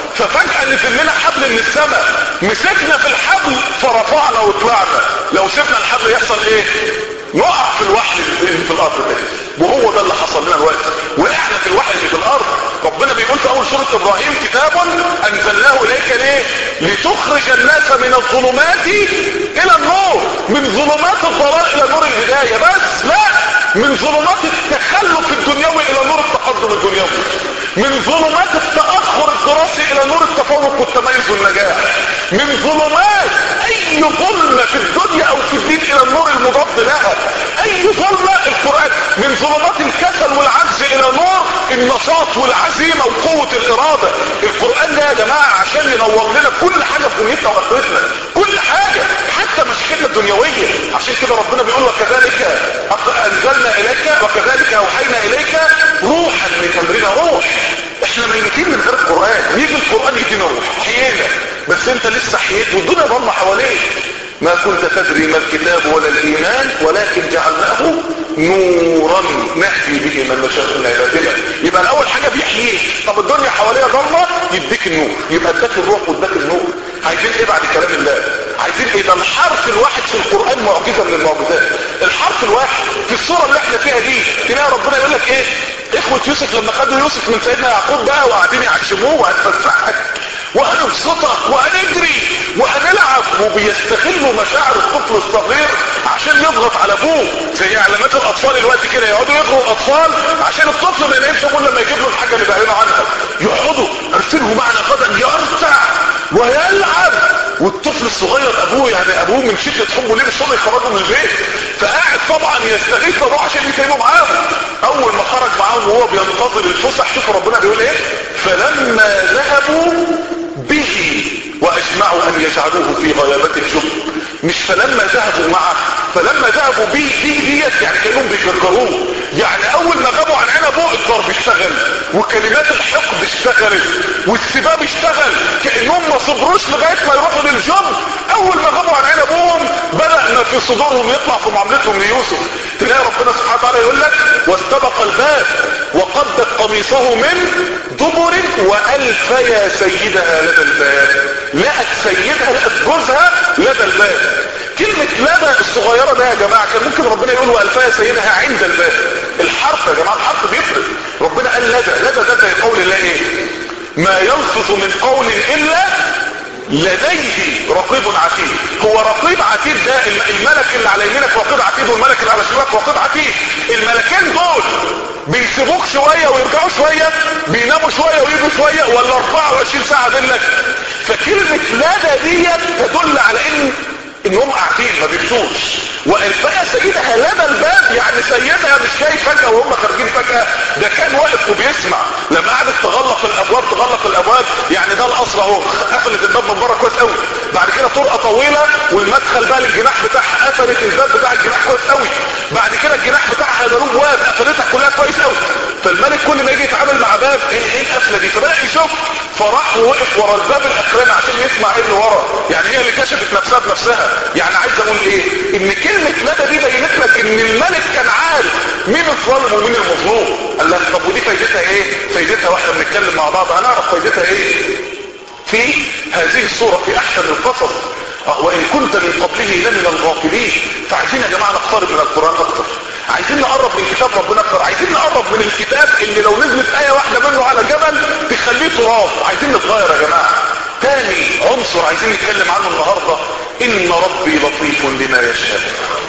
ففجأة نزل لنا حبل من السماء مسكنا في الحبل فرفعنا وطلعنا لو سيبنا الحبل يحصل ايه نقع في الوحل اللي في الارض ده وهو ده اللي حصل لنا دلوقتي وقعنا في الوحل اللي في الارض ربنا بيقول في اول سورة ابراهيم كتاب انزلناه اليك ليه لتخرج الناس من الظلمات الى النور من ظلمات الضلال الى نور الهداية بس لا من ظلمات التخلف الدنيوي الى نور التقدم الدنيوي من ظلمات التأخر الدراسي الى نور التفوق والتميز والنجاح من ظلمات اي ظلمة في الدنيا او في الدين الى النور المضاد لها اي ظلمة القرآن من ظلمات الكسل والعجز الى نور النشاط والعزيمة وقوة الارادة القرآن ده يا جماعة عشان ينور لنا كل حاجة في دنيتنا واخرتنا كل حاجة حتى مشاكلنا الدنيوية عشان كده ربنا بيقول وكذلك انزلنا اليك وكذلك اوحينا اليك روحا من امرنا روح احنا ميتين من غير القرآن يجي القرآن يدينا روح حيينا بس انت لسه حييت والدنيا ضلمة حواليك ما كنت تدري ما الكتاب ولا الايمان ولكن جعلناه نورا نهدي به من نشاء من عبادنا يبقى الاول حاجه بيحييك طب الدنيا حواليها ضلمه يديك النور يبقى اداك الروح واداك النور عايزين ايه بعد كلام الله عايزين ايه ده الحرف الواحد في القران معجزه من المعجزات الحرف الواحد في الصوره اللي احنا فيها دي تلاقي ربنا يقول لك ايه اخوه يوسف لما خدوا يوسف من سيدنا يعقوب بقى وقاعدين يعشموه وهتفسحك وهنبسطك وهنجري وهنلعب وبيستغلوا مشاعر الطفل الصغير عشان يضغط على ابوه زي اعلانات الاطفال الوقت كده يقعدوا يغروا الاطفال عشان الطفل ما ينامش كل لما يجيب له الحاجه اللي بيعلنوا عنها يقعدوا ارسله معنا غدا يرتع ويلعب والطفل الصغير ابوه يعني ابوه من شده حبه ليه مش راضي يخرجه من البيت فقاعد طبعا يستغيث ابوه عشان يسيبه معاهم اول ما خرج معاهم وهو بينتظر الفسح شوف ربنا بيقول ايه فلما ذهبوا به واجمعوا ان يجعلوه في غيابة الجب مش فلما ذهبوا معه فلما ذهبوا به به ديت يعني كانهم بيشجروه يعني اول ما غابوا عن عنبه الضرب اشتغل وكلمات الحقد اشتغلت والسباب اشتغل كانهم ما صبروش لغايه ما يروحوا للجب اول ما غابوا عن عنبهم بدا ما في صدورهم يطلع في معاملتهم ليوسف تلاقي ربنا سبحانه وتعالى يقول لك واستبق الباب وقدت قميصه من دبر والف يا سيدها لدى الباب لقت سيدها لقت جوزها لدى الباب كلمة لدى الصغيرة ده يا جماعة كان ممكن ربنا يقول والفا سيدها عند الباب الحرف يا جماعة الحرف بيفرق ربنا قال لدى لدى ده زي قول الله ايه ما يلفظ من قول الا لديه رقيب عتيد هو رقيب عتيد ده الملك اللي على يمينك رقيب عتيد والملك اللي على شمالك رقيب عتيد الملكين دول بيسيبوك شوية ويرجعوا شوية بيناموا شوية ويجوا شوية ولا 24 ساعة دلك فكلمة لدى ديت تدل على ان انهم قاعدين ما بيمشوش والفئة سيدها لدى الباب يعني سيدها مش جاي فجأة وهم خارجين فجأة ده كان واقف وبيسمع لما قعدت تغلق الابواب تغلق الابواب يعني ده القصر اهو قفلت الباب من بره كويس قوي بعد كده طرقه طويله والمدخل بقى للجناح بتاعها قفلت الباب بتاع الجناح كويس قوي بعد كده الجناح بتاعها ضروب واد قفلتها كلها كويس قوي فالملك كل ما يجي يتعامل مع باب ايه ايه القفله دي فبدا يشوف فراح ووقف ورا الباب الاخراني عشان يسمع ايه اللي ورا يعني هي اللي كشفت نفسها بنفسها يعني عايز اقول ايه ان كلمه مدى دي بينت لك ان الملك كان عارف مين الظالم ومين المظلوم قال لك طب ودي فايدتها ايه فايدتها واحنا بنتكلم مع بعض هنعرف فايدتها ايه في هذه الصورة في احسن القصص وان كنت من قبله لمن الغافلين فعايزين يا جماعة نقترب من القرآن اكتر عايزين نقرب من كتاب ربنا اكتر عايزين نقرب من الكتاب اللي لو نزلت اية واحدة منه على جبل تخليه تراب عايزين نتغير يا جماعة تاني عنصر عايزين نتكلم عنه النهاردة ان ربي لطيف لما يشاء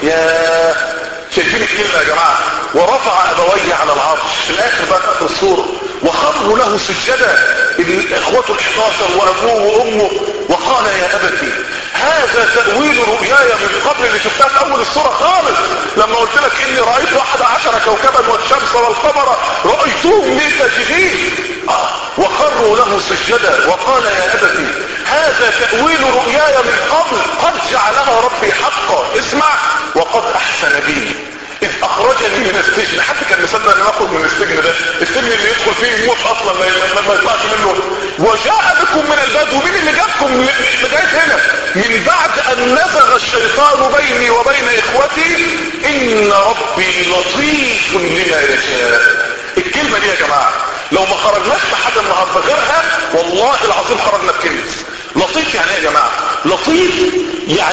يا شايفين الكلمة يا جماعة ورفع ابويه على العرش في الاخر بقى اخر الصورة وخروا له سجدا اخوته الحداشر وابوه وامه وقال يا ابتي هذا تأويل رؤياي من قبل اللي شفتها في اول الصورة خالص لما قلت لك اني رأيت واحد عشر كوكبا والشمس والقمر رأيتهم لي ساجدين آه. وخروا له سجدا وقال يا ابتي هذا تأويل رؤياي من قبل قد جعلها ربي حقا اسمع وقد احسن بي اذ اخرجني من السجن حتى كان مصدق ان اخرج من السجن ده السجن اللي يدخل فيه يموت اصلا ما يطلعش منه وجاء بكم من البدو مين اللي جابكم لغايه هنا من بعد ان نزغ الشيطان بيني وبين اخوتي ان ربي لطيف لما يشاء الكلمه دي يا جماعه لو ما خرجناش بحاجه النهارده غيرها والله العظيم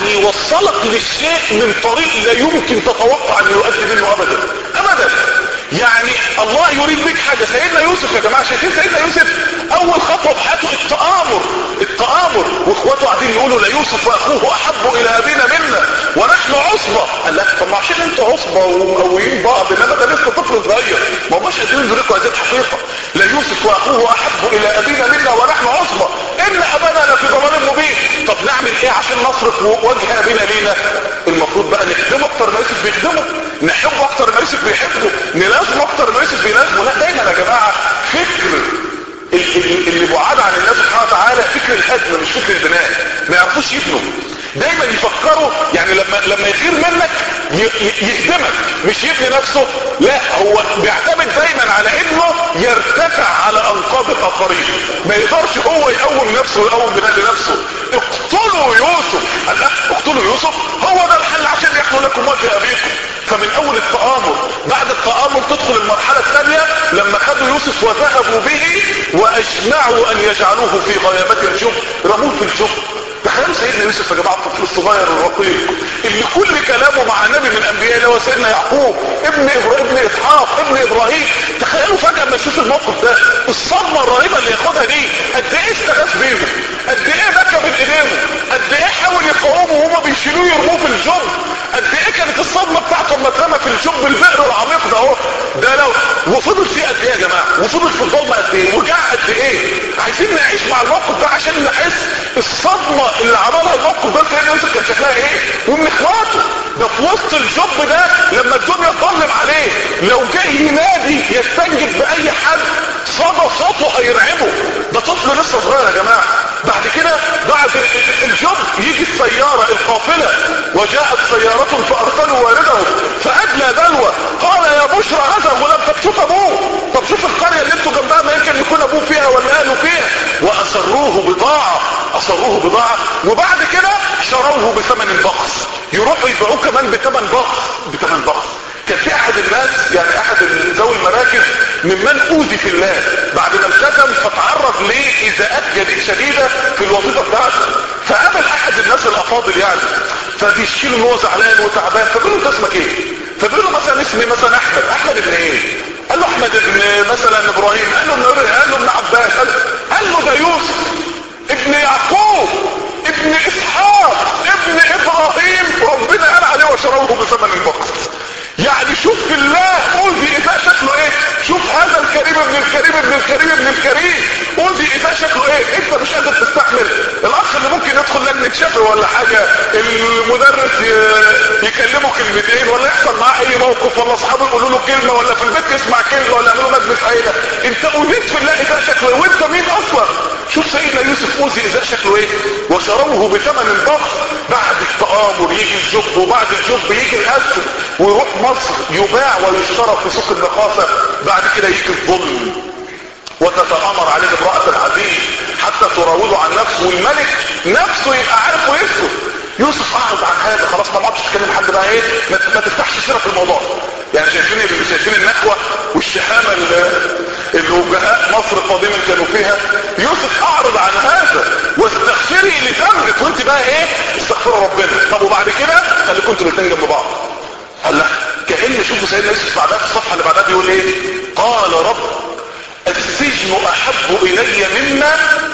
يعني يوصلك للشيء من طريق لا يمكن تتوقع انه يؤدي منه ابدا ابدا يعني الله يريد بك حاجة سيدنا يوسف يا جماعة شايفين سيدنا يوسف اول خطوة في حياته التآمر التآمر واخواته قاعدين يقولوا ليوسف واخوه احب الى ابينا منا ونحن عصبة قال لا طب ما عشان انتوا عصبة ومقويين بعض انما ده لسه طفل صغير ما هماش قادرين يدركوا هذه الحقيقة ليوسف واخوه احب الى ابينا منا ونحن عصبة ان ابانا لفي ضلال مبين طب نعمل ايه عشان نصرف وجه ابينا لينا المفروض بقى نخدمه اكتر ما يوسف بيخدمه نحبه اكتر ما يوسف بيحبه نلازمه اكتر ما يوسف بيلازمه لا دايما يا جماعة فكر اللي بعاد عن الله سبحانه وتعالى فكر الهدم مش فكر البناء ما يعرفوش يبنوا دايما يفكروا يعني لما لما يغير منك يهدمك مش يبني نفسه لا هو بيعتمد دايما على انه يرتفع على انقاض الاخرين ما يقدرش هو يقوم نفسه ويقوم بناء نفسه اقتلوا يوسف قال لا اقتلوا يوسف هو ده الحل عشان يحلوا لكم وجه ابيكم فمن اول التآمر بعد التآمر تدخل المرحلة الثانية لما خدوا يوسف وذهبوا به واجمعوا ان يجعلوه في غيابات الجب رموه في الجب تخيلوا سيدنا يوسف يا جماعه الطفل الصغير الرقيق اللي كل كلامه مع نبي من الانبياء اللي هو سيدنا يعقوب ابن ابن اسحاق ابن ابراهيم تخيلوا فجاه لما يشوف الموقف ده الصدمه الرهيبه اللي ياخدها دي قد ايه استغاث بيهم قد ايه بكى من ايديهم قد ايه حاول يقاومه وهما بيشيلوه يرموه في الجب قد ايه كانت الصدمه بتاعته لما اترمى في الجب البئر العميق ده اهو ده لو وفضل فيه قد ايه يا جماعه وفضل في الظلمه قد ايه وجع قد ايه عايزين نعيش مع الموقف ده عشان نحس الصدمه اللي عملها الموقف ده سيدنا يوسف كان شكلها ايه ومن اخواته ده في وسط الجب ده لما الدنيا تظلم عليه لو جه ينادي يستنجد باي حد صدى صوته هيرعبه ده طفل لسه صغير يا جماعه بعد كده بعد الجب يجي السيارة القافلة وجاءت سيارة فارسلوا والدهم فادلى دلوة قال يا بشرى هذا غلام طب شوف ابوه طب شوف القرية اللي انتوا جنبها ما يمكن يكون ابوه فيها ولا اهله فيها واسروه بضاعة اصروه بضاعة وبعد كده شروه بثمن بخس يروحوا يبيعوه كمان بثمن بخس بثمن بخس كان في احد الناس يعني احد ذوي المراكز ممن اوذي في الله بعد ما التزم فتعرض لايذاءات شديده في الوظيفه بتاعته فقابل احد الناس الافاضل يعني فبيشكي له ان هو زعلان وتعبان فبيقول له انت اسمك ايه فبيقول له مثلا اسمي مثلا احمد احمد ابن ايه قال له احمد ابن مثلا ابراهيم قال له ابن قال له ابن عباس قال, قال له ده يوسف ابن يعقوب ابن اسحاق ابن ابراهيم ربنا قال عليه وشروه بثمن البقر يعني شوف في الله اوذي اذا شكله ايه شوف هذا الكريم ابن الكريم ابن الكريم ابن الكريم اوذي اذا شكله ايه انت مش قادر تستحمل الاخ اللي ممكن يدخل لجنة شفر ولا حاجة المدرس يكلمه كلمتين ولا يحصل معاه اي موقف ولا اصحابه يقولوا له كلمة ولا في البيت يسمع كلمة ولا يعملوا مجلس عيلة انت اوذيت في الله اذا شكله ايه وانت مين اصلا شوف سيدنا يوسف اوذي اذا شكله ايه وشروه بثمن ضخم بعد التآمر يجي الجب وبعد الجب يجي الاسد ويروح مصر يباع ويشترى في سوق النقاصة بعد كده يجي الظلم وتتأمر عليه امرأة العزيز حتى تراوده عن نفسه والملك نفسه يبقى عارف ويسكت يوسف اعرض عن هذا خلاص ما عادش تتكلم حد بقى ايه ما, ما تفتحش سيره في الموضوع يعني شايفين شايفين النخوه والشهامه اللي وجهاء مصر قديما كانوا فيها يوسف اعرض عن هذا واستغفري لذنبك وانت بقى ايه استغفر ربنا طب وبعد كده خليكم انتوا الاثنين جنب بعض قال لا كأن شوفوا سيدنا يوسف بعدها في الصفحة اللي بعدها بيقول ايه قال رب السجن احب الي مما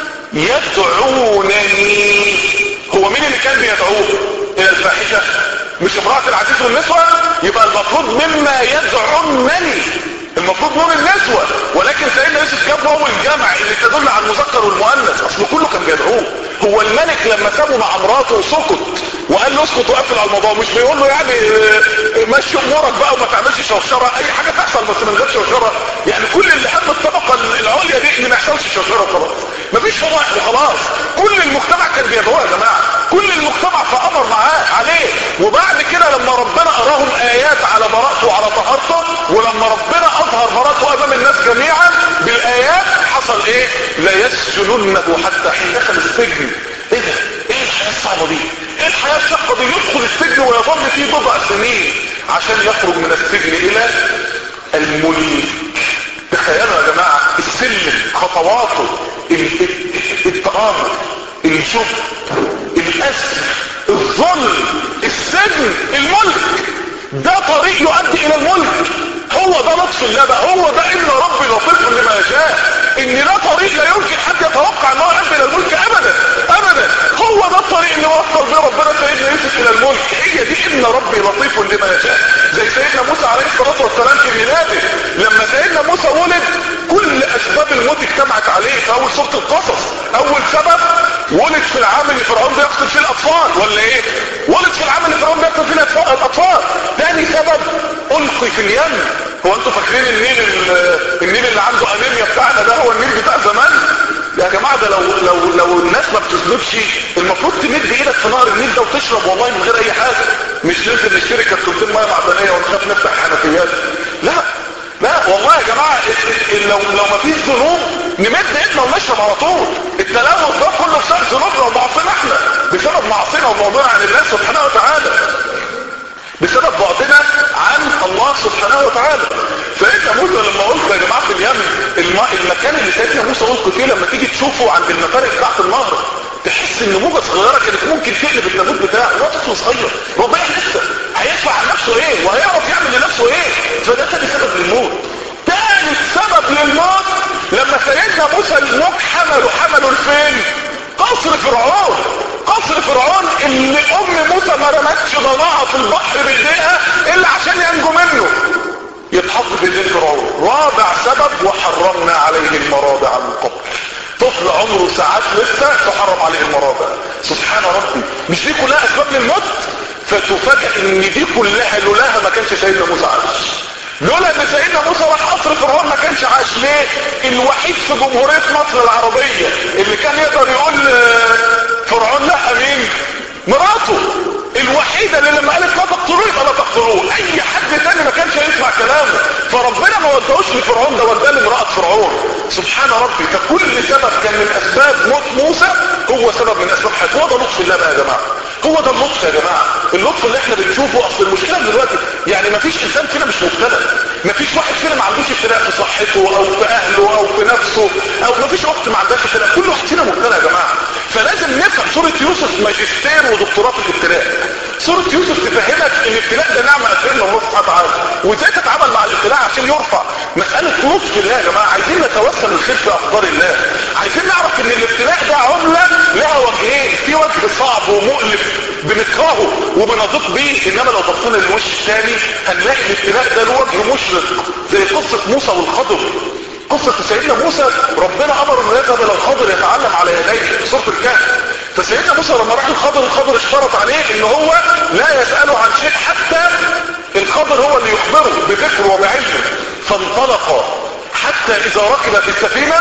يدعونني هو مين اللي كان بيدعوه الى الفاحشة مش امرأة العزيز والنسوة يبقى المفروض مما يدعونني المفروض نور النسوة ولكن سيدنا يوسف جاب هو الجمع اللي تدل على المذكر والمؤنث اصل كله كان بيدعوه هو الملك لما سابه مع مراته وسكت وقال له اسكت وقفل على الموضوع مش بيقول له يعني مشي امورك بقى وما تعملش شوشره اي حاجه تحصل بس من غير شوشره يعني كل اللي حب الطبقه العليا دي ان ما يحصلش شوشره وخلاص مفيش فضائح وخلاص كل المجتمع كان بيدعوه يا جماعه كل المجتمع فامر معاه عليه وبعد كده لما ربنا اراهم ايات على براءته وعلى طهارته ولما ربنا اظهر براءته امام الناس جميعا بالايات حصل ايه لا يسجننه حتى حين دخل السجن ايه ده ايه الحياه الصعبه دي ايه الحياه الشاقه دي يدخل السجن ويظل فيه بضع سنين عشان يخرج من السجن الى الملك تخيلوا يا جماعه السلم خطواته التآمر الجب الاسر الظلم السجن الملك ده طريق يؤدي الى الملك هو ده لطف الله بقى هو ده ان ربي لطيف لما يشاء ان ده طريق لا يمكن حد يتوقع ان هو يؤدي الى الملك ابدا ابدا هو ده الطريق اللي وصل بيه ربنا سيدنا يوسف الى الملك هي دي ان ربي لطيف لما يشاء زي سيدنا موسى عليه الصلاه والسلام في ميلاده لما سيدنا موسى ولد كل اسباب الموت اجتمعت عليه في اول سوره القصص اول سبب ولد في العام اللي فرعون بيقتل فيه الاطفال ولا ايه ولد في العام اللي فرعون بيقتل فيه الاطفال تاني سبب القي في اليم هو انتوا فاكرين النيل النيل اللي عنده انيميا بتاعنا ده هو النيل بتاع زمان يا جماعة ده لو لو لو الناس ما بتسلبش المفروض تمد ايدك في نهر النيل ده وتشرب والله من غير اي حاجة مش ننزل نشتري كرتونتين ميه معدنية ونخاف نفتح حنفيات لا لا والله يا جماعة لو لو ما فيش ذنوب نمد ايدنا ونشرب على طول التلوث ده كله بسبب ذنوبنا ومعصينا احنا بسبب معصينا وموضوعنا عن الله سبحانه وتعالى بسبب بعدنا عن الله سبحانه وتعالى سيدنا موسى لما قلت يا جماعة في اليمن الماء المكان اللي سيدنا موسى قلت فيه لما تيجي تشوفه عند المفارق بتاعت النهر تحس ان موجة صغيرة كانت ممكن تقلب التابوت بتاعه هو طفل صغير ربنا لسه هيدفع عن نفسه ايه وهيعرف يعمل لنفسه ايه فده تاني سبب للموت تاني سبب للموت لما سيدنا موسى الموت حمله حمله لفين قصر فرعون قصر فرعون اللي ام موسى ما رمتش ضناها في البحر بايديها الا عشان ينجو منه يتحط في ايدين فرعون رابع سبب وحرمنا عليه المراضع من قبل طفل عمره ساعات لسه تحرم عليه المراضع سبحان ربي مش دي كلها اسباب للموت فتفاجئ ان دي كلها لولاها ما كانش سيدنا موسى عايش لولا ان سيدنا موسى راح قصر فرعون ما كانش عاش ليه الوحيد في جمهورية مصر العربية اللي كان يقدر يقول فرعون لا مين مراته الوحيدة اللي لما قالت لا تقتلوه يبقى لا تقتلوه اي حد تاني ما كانش هيسمع كلامه فربنا ما ودهوش لفرعون ده وداه لامرأة فرعون سبحان ربي فكل سبب كان من اسباب موت موسى هو سبب من اسباب حياته هو ده لطف الله بقى يا جماعة هو ده اللطف يا جماعة اللطف اللي احنا بنشوفه اصل المشكلة دلوقتي يعني ما فيش انسان فينا مش مبتلى ما فيش واحد فينا ما عندوش ابتلاء في صحته او في اهله او في نفسه او ما فيش وقت ما عندهاش ابتلاء كل واحد فينا مبتلى يا جماعة فلازم نفهم سورة يوسف ماجستير ودكتوراه في الابتلاء سورة يوسف تفهمك ان الابتلاء ده نعمة اساسية من الله سبحانه وتعالى وازاي تتعامل مع الابتلاء عشان يرفع مسألة لطف الله يا جماعة عايزين نتوسل الخير في اقدار الله عايزين نعرف ان الابتلاء ده عملة لها وجهين في وجه صعب ومؤلم بنكرهه وبنضيق بيه انما لو بصينا للوش الثاني هنلاقي الابتلاء ده له وجه مشرق زي قصة موسى والخضر قصة سيدنا موسى ربنا امر انه يذهب الى الخضر يتعلم على يديه في سورة الكهف فسيدنا موسى لما راح الخضر الخضر اشترط عليه ان هو لا يسأله عن شيء حتى الخضر هو اللي يخبره بذكره وبعلمه فانطلق حتى اذا ركب في السفينة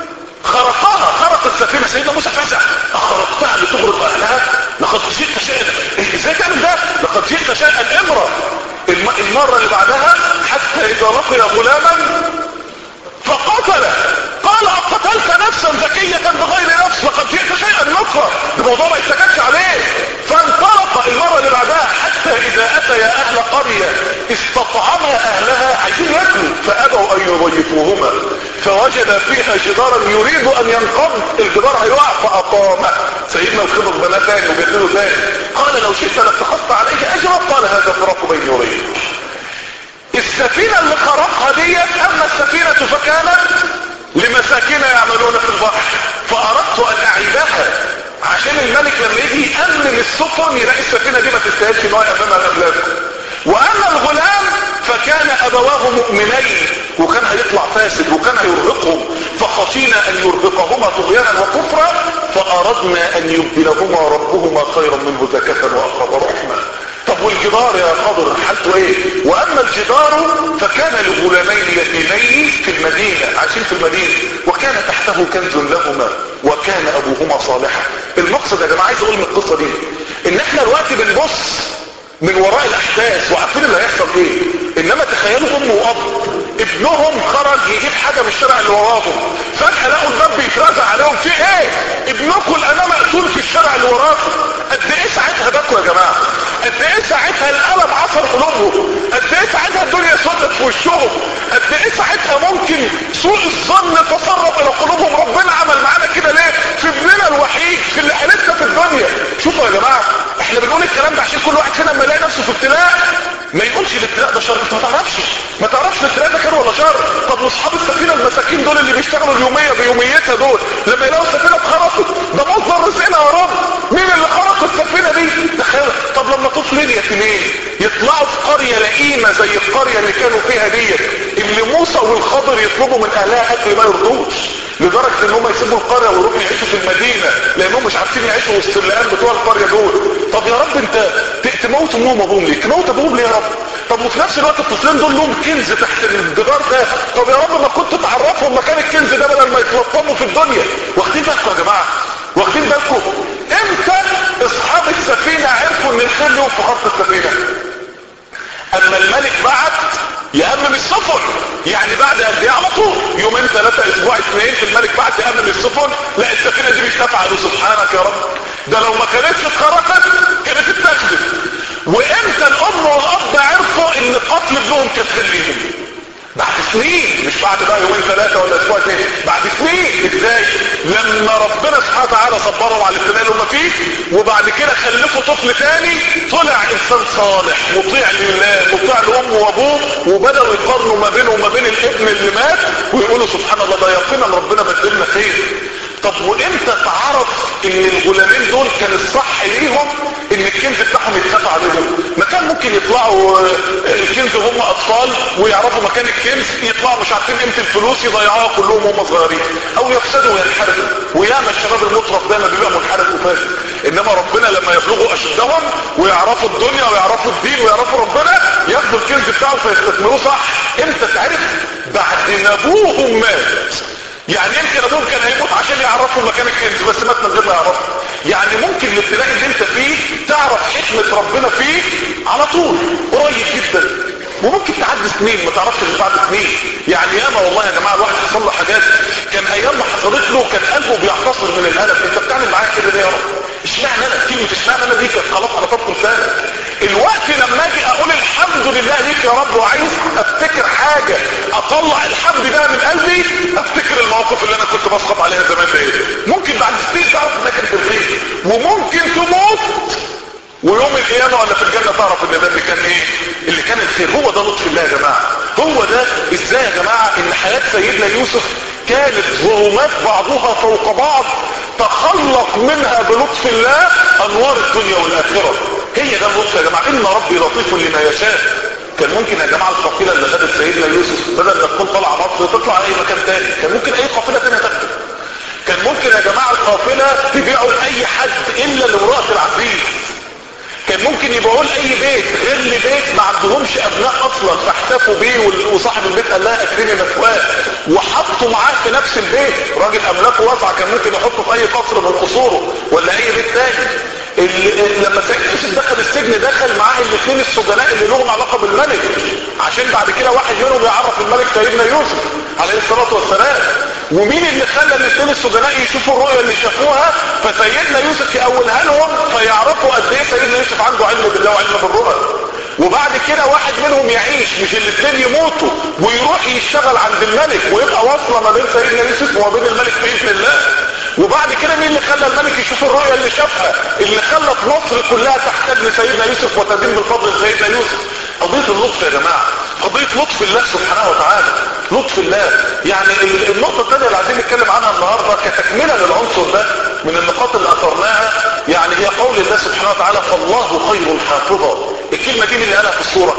خرقها خرق السفينة سيدنا موسى فزع خرقتها لتغرق اهلها لقد جئت شيئا ازاي تعمل ده لقد جئت شيئا امرا المرة اللي بعدها حتى اذا لقي غلاما فقتله قال اقتلت نفسا ذكية بغير نفس لقد جئت شيئا نكرا الموضوع ما يتكتش عليه فانطلق المرة اللي بعدها حتى اذا اتيا اهل قرية استطعما اهلها عايزين ياكلوا فابوا ان يضيفوهما فوجد فيها جدارا يريد ان ينقض الجدار هيقع فاقامه سيدنا الخضر بنا تاني وبيقولوا تاني قال لو شئت لاتخذت عليه اجرا قال هذا فراق بيني وبينك السفينة اللي خرقها ديت اما السفينة فكانت لمساكين يعملون في البحر فاردت ان اعيدها عشان الملك لما يجي يأمن السفن يلاقي السفينة دي ما تستاهلش ان هو يأمنها لأولاده واما الغلام فكان ابواه مؤمنين وكان هيطلع فاسد وكان هيرهقهم فخشينا ان يرهقهما طغيانا وكفرا فاردنا ان يبدلهما ربهما خيرا منه زكاة واقرب رحمة طب والجدار يا خضر حالته ايه واما الجدار فكان لغلامين يتيمين في المدينة عايشين في المدينة وكان تحته كنز لهما وكان ابوهما صالحا المقصد يا جماعة عايز اقول من القصة دي ان احنا الوقت بنبص من وراء الاحداث وعارفين اللي هيحصل ايه انما تخيلوا ام واب ابنهم خرج يجيب حاجة من الشارع اللي وراهم فجأة لقوا الباب بيترزع عليهم في ايه ابنكم الامام مقتول في الشارع اللي وراكم قد ايه ساعتها بكوا يا جماعة قد ايه ساعتها الالم عصر قلوبهم قد ايه ساعتها الدنيا سودت في وشهم قد ايه ساعتها ممكن سوء الظن تسرب الى قلوبهم ربنا عمل معانا كده ليه في ابننا الوحيد في اللي حالتنا في الدنيا شوفوا يا جماعة احنا اليوميه بيوميتها دول لما يلاقوا السفينه اتخرطت ده مصدر رزقنا يا رب مين اللي خرط السفينه دي تخيل طب لما طفلين يتيمين يطلعوا في قريه لئيمه زي القريه اللي كانوا فيها ديت اللي موسى والخضر يطلبوا من اهلها اكل ما يرضوش لدرجة ان هم يسيبوا القرية ويروحوا يعيشوا في المدينة لانهم مش عارفين يعيشوا وسط اللقان بتوع القرية دول طب يا رب انت تموت امهم وابوهم ليه تموت ابوهم ليه يا رب طب وفي نفس الوقت الطفلين دول لهم كنز تحت الجدار ده طب يا رب ما كنت تعرفهم مكان الكنز ده بدل ما يتلطموا في الدنيا واخدين بالكم يا جماعة واخدين بالكم امتى اصحاب السفينة عرفوا ان الخير لهم في خط السفينة اما الملك بعت يأمم السفن يعني بعد قد ايه على طول يومين ثلاثة اسبوع اثنين في الملك بعت يأمم السفن لا السفينة دي مش نافعة له سبحانك يا رب ده لو ما كانتش اتخرقت كانت اتاخدت وامتى الام والاب عرفوا ان قتل ابنهم كان خير ليهم بعد سنين مش بعد بقى يومين ثلاثة ولا اسبوع اثنين بعد سنين ازاي لما ربنا سبحانه وتعالى صبرهم على الابتلاء اللي هم فيه وبعد كده خلفوا طفل تاني طلع انسان صالح مطيع لله مطيع لامه وابوه وبداوا يقارنوا ما بينه وما بين الابن اللي مات ويقولوا سبحان الله ده يقينا ربنا بدلنا خير طب وامتى تعرف ان الغلامين دول كان الصح ليهم ان الكنز بتاعهم يتخاف عليهم ما كان ممكن يطلعوا الكنز وهم اطفال ويعرفوا مكان الكنز يطلعوا مش عارفين قيمه الفلوس يضيعوها كلهم وهم صغيرين او يفسدوا وينحرفوا وياما الشباب المطرف ده ما بيبقى منحرف وفاسد انما ربنا لما يبلغوا اشدهم ويعرفوا الدنيا ويعرفوا الدين ويعرفوا ربنا ياخدوا الكنز بتاعهم فيستثمروه صح امتى تعرف بعد ما ابوهم مات يعني يمكن ابوهم كان هيموت عشان يعرفوا مكان الكنز بس مات من غير ما يعرفوا يعني ممكن الابتلاء اللي انت فيه تعرف حكمة ربنا فيه على طول قريب جدا وممكن تعدي سنين ما تعرفش اللي بعد سنين يعني ياما والله يا جماعه الواحد حصل له حاجات كان ايام ما حصلت له كان قلبه بيعتصر من الالم انت بتعمل معايا كده ليه يا رب اشمعنى انا كلمه اشمعنى انا دي كانت خلاص على طب لسانك الوقت لما اجي اقول الحمد لله ليك يا رب وعايز افتكر حاجه اطلع الحمد ده من قلبي افتكر المواقف اللي انا كنت بسقط عليها زمان ده ممكن بعد سنين تعرف انك كان في الخير وممكن تموت ويوم القيامة ولا في الجنة تعرف ان ده اللي كان ايه اللي كان الخير هو ده لطف الله يا جماعة هو ده ازاي يا جماعة ان حياة سيدنا يوسف كانت ظلمات بعضها فوق بعض تخلق منها بلطف الله انوار الدنيا والاخرة هي ده اللطف يا جماعة ان ربي لطيف لما يشاء كان ممكن يا جماعة القافلة اللي خدت سيدنا يوسف بدل ما تكون طالعة مصر تطلع اي مكان تاني كان ممكن اي قافلة تانية تاخده كان ممكن يا جماعة القافلة تبيعوا لأي حد الا لامرأة العزيز كان ممكن يبيعوا لاي بيت غير لبيت ما عندهمش ابناء اصلا فاحتفوا بيه وصاحب البيت قال لها اكرمي مثواه وحطوا معاه في نفس البيت راجل املاكه واسعه كان ممكن يحطه في اي قصر من قصوره ولا اي بيت تاني اللي لما سيدنا يوسف دخل السجن دخل معاه الاثنين السجناء اللي لهم علاقه بالملك عشان بعد كده واحد منهم يعرف الملك سيدنا يوسف عليه الصلاه والسلام ومين اللي خلى الاثنين السجناء يشوفوا الرؤيا اللي شافوها فسيدنا يوسف يقولها لهم فيعرفوا قد ايه سيدنا يوسف عنده علم بالله وعلم بالرؤى وبعد كده واحد منهم يعيش مش الاثنين يموتوا ويروح يشتغل عند الملك ويبقى واصله ما بين سيدنا يوسف وما بين الملك باذن الله وبعد كده مين اللي خلى الملك يشوف الرؤيا اللي شافها اللي خلت مصر كلها تحتاج لسيدنا يوسف وتدين بالفضل لسيدنا يوسف قضية اللطف يا جماعة قضية لطف الله سبحانه وتعالى لطف الله يعني النقطة الثانية اللي عايزين نتكلم عنها النهاردة كتكملة للعنصر ده من النقاط اللي اثرناها يعني هي قول الله سبحانه وتعالى فالله خير حافظا الكلمة دي مين اللي قالها في الصورة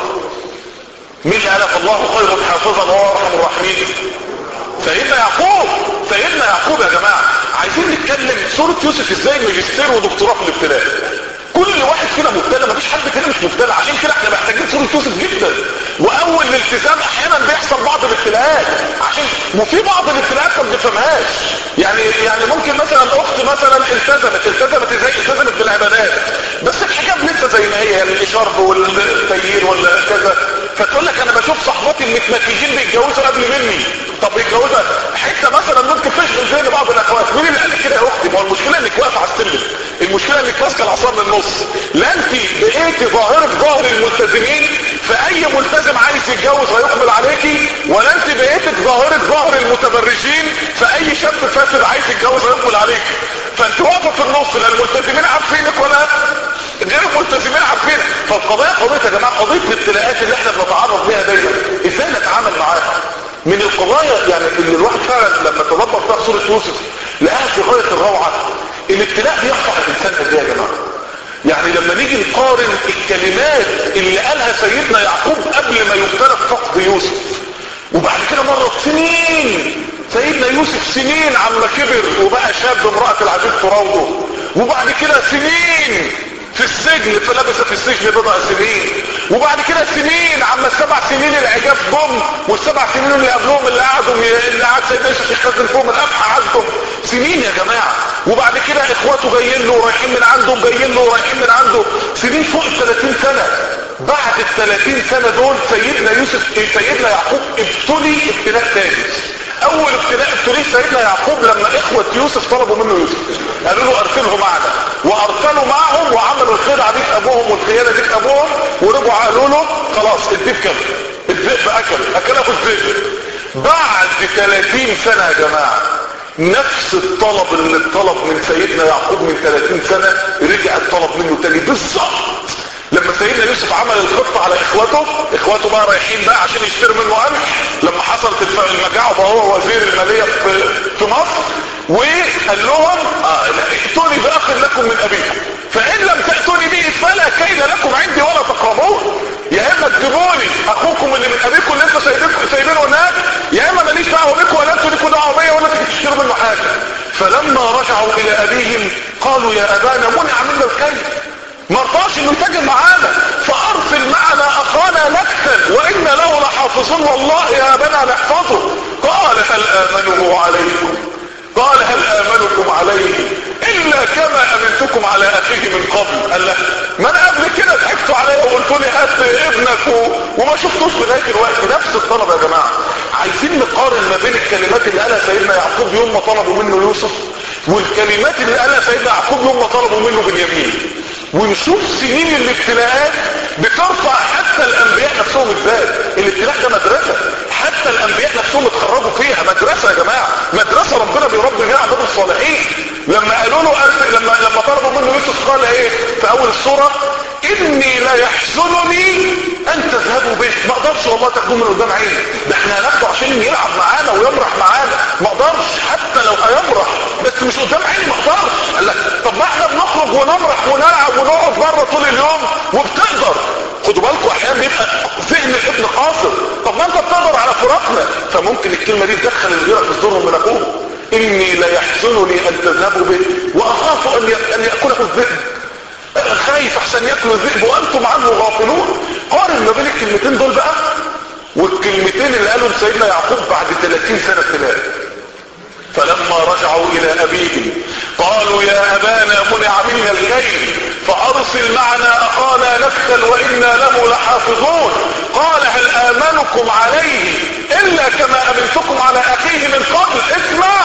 مين اللي قالها فالله خير حافظا وهو ارحم الراحمين سيدنا يعقوب سيدنا يعقوب يا جماعة عايزين نتكلم سورة يوسف ازاي ماجستير ودكتوراه في الابتلاء كل واحد فينا مبتلى مفيش حد فينا مش مبتلى عشان كده احنا محتاجين سورة يوسف جدا واول الالتزام احيانا بيحصل بعض الابتلاءات عشان وفي بعض الابتلاءات ما بنفهمهاش يعني يعني ممكن مثلا اخت مثلا التزمت التزمت ازاي التزمت بالعبادات بس الحجاب لسه زي ما هي يعني الشرب والتيير ولا كذا فتقول لك انا بشوف صحباتي المتمكيجين بيتجوزوا قبل مني طب بيتجوزوا حته مثلا ممكن تشغل ذهن بعض الاخوات مين اللي قال لك كده يا اختي ما هو المشكله انك واقفه على السلم المشكله انك ماسكه العصا من النص لا انت بقيتي ظاهره ظاهر الملتزمين فاي ملتزم عايز يتجوز هيقبل عليكي ولا انت بقيتك ظاهره ظاهر المتبرجين فاي شاب فاسد عايز يتجوز هيقبل عليكي فانت واقفه في النص لا الملتزمين عارفينك ولا غير الملتزمين عارفينك فالقضيه قضيه يا جماعه قضيه الابتلاءات اللي احنا بنتعرض ليها دايما ازاي نتعامل معاها من القضايا يعني اللي الواحد فعلا لما تدبر فيها سورة يوسف لقاها في غاية الروعة الابتلاء بيقطع الانسان ازاي يا جماعة يعني لما نيجي نقارن الكلمات اللي قالها سيدنا يعقوب قبل ما يبتلى بفقد يوسف وبعد كده مرت سنين سيدنا يوسف سنين عما كبر وبقى شاب امرأة العزيز تراوده وبعد كده سنين في السجن فلبس في السجن بضع سنين وبعد كده سنين عما السبع سنين العجاف جم والسبع سنين اللي قبلهم اللي قعدوا اللي قعد سيدنا يوسف يخزن فيهم القمح عندهم سنين يا جماعه وبعد كده اخواته جايين له ورايحين من عنده جايين له ورايحين من عنده سنين فوق ال 30 سنه بعد ال 30 سنه دول سيدنا يوسف سيدنا يعقوب ابتلي ابتلاء ثاني اول ابتلاء ابتليه سيدنا يعقوب لما اخوة يوسف طلبوا منه يوسف قالوا له ارسله معنا وارسلوا معهم وعملوا الخدعة دي في ابوهم والخيانة دي في ابوهم ورجعوا قالوا له خلاص الديب كده الذئب اكل اكله الذئب بعد 30 سنة يا جماعة نفس الطلب اللي اتطلب من سيدنا يعقوب من 30 سنة رجع الطلب منه تاني بالظبط لما سيدنا يوسف عمل الخطة على اخواته اخواته بقى رايحين بقى عشان يشتروا منه قمح لما حصلت المجاعة وهو وزير المالية في, في مصر وقال لهم اه ائتوني باخ لكم من ابيكم فان لم تأتوني به فلا كيد لكم عندي ولا تقربون يا اما تجيبوني اخوكم اللي من ابيكم اللي انتوا سايبينه هناك يا اما ماليش دعوه بكم ولا انتوا ليكوا دعوه بيا ولا تشتروا منه حاجه فلما رجعوا الى ابيهم قالوا يا ابانا منع منا الكيد ما رضاش انه يتاجر معانا فارسل معنا اخانا نكتل وان له لحافظون والله يا ابانا نحفظه قال هل امنه عليكم قال هل امنكم عليه الا كما امنتكم على اخيه من قبل قال له ما انا قبل كده ضحكتوا عليا وقلتوا لي هات ابنك و... وما شفتوش لغايه دلوقتي نفس الطلب يا جماعه عايزين نقارن ما بين الكلمات اللي قالها سيدنا يعقوب يوم ما طلبوا منه يوسف والكلمات اللي قالها سيدنا يعقوب يوم ما طلبوا منه بنيامين ونشوف سنين الابتلاءات بترفع حتى الانبياء نفسهم ازاي الابتلاء ده مدرسة حتى الانبياء نفسهم اتخرجوا فيها مدرسة يا جماعة مدرسة ربنا بيربي فيها عباد الصالحين لما قالوا له لما لما طلبوا منه يوسف قال ايه في اول السورة اني لا يحزنني ان تذهبوا به ما اقدرش والله تاخدوه من قدام عيني ده احنا هناخده عشان يلعب معانا ويمرح معانا ما اقدرش حتى لو هيمرح بس مش قدام عيني ما اقدرش قال لك طب ما احنا بنخرج ونمرح ونلعب ونقعد بره طول اليوم وبتقدر خدوا بالكم احيانا بيبقى ذهن الابن قاصر طب ما انت بتقدر على فراقنا فممكن الكلمه دي تدخل الغيره في صدورهم من اخوه اني لا يحزنني ان تذهبوا به واخاف ان ان ياكله الذئب خايف احسن ياكلوا الذئب وانتم عنه غافلون قارن ما بين الكلمتين دول بقى والكلمتين اللي قالوا لسيدنا يعقوب بعد 30 سنه ابتلاء فلما رجعوا الى ابيهم قالوا يا ابانا منع منا الكيل فارسل معنا اخانا نكتل وانا له لحافظون قال هل امنكم عليه الا كما امنتكم على اخيه من قبل اسمع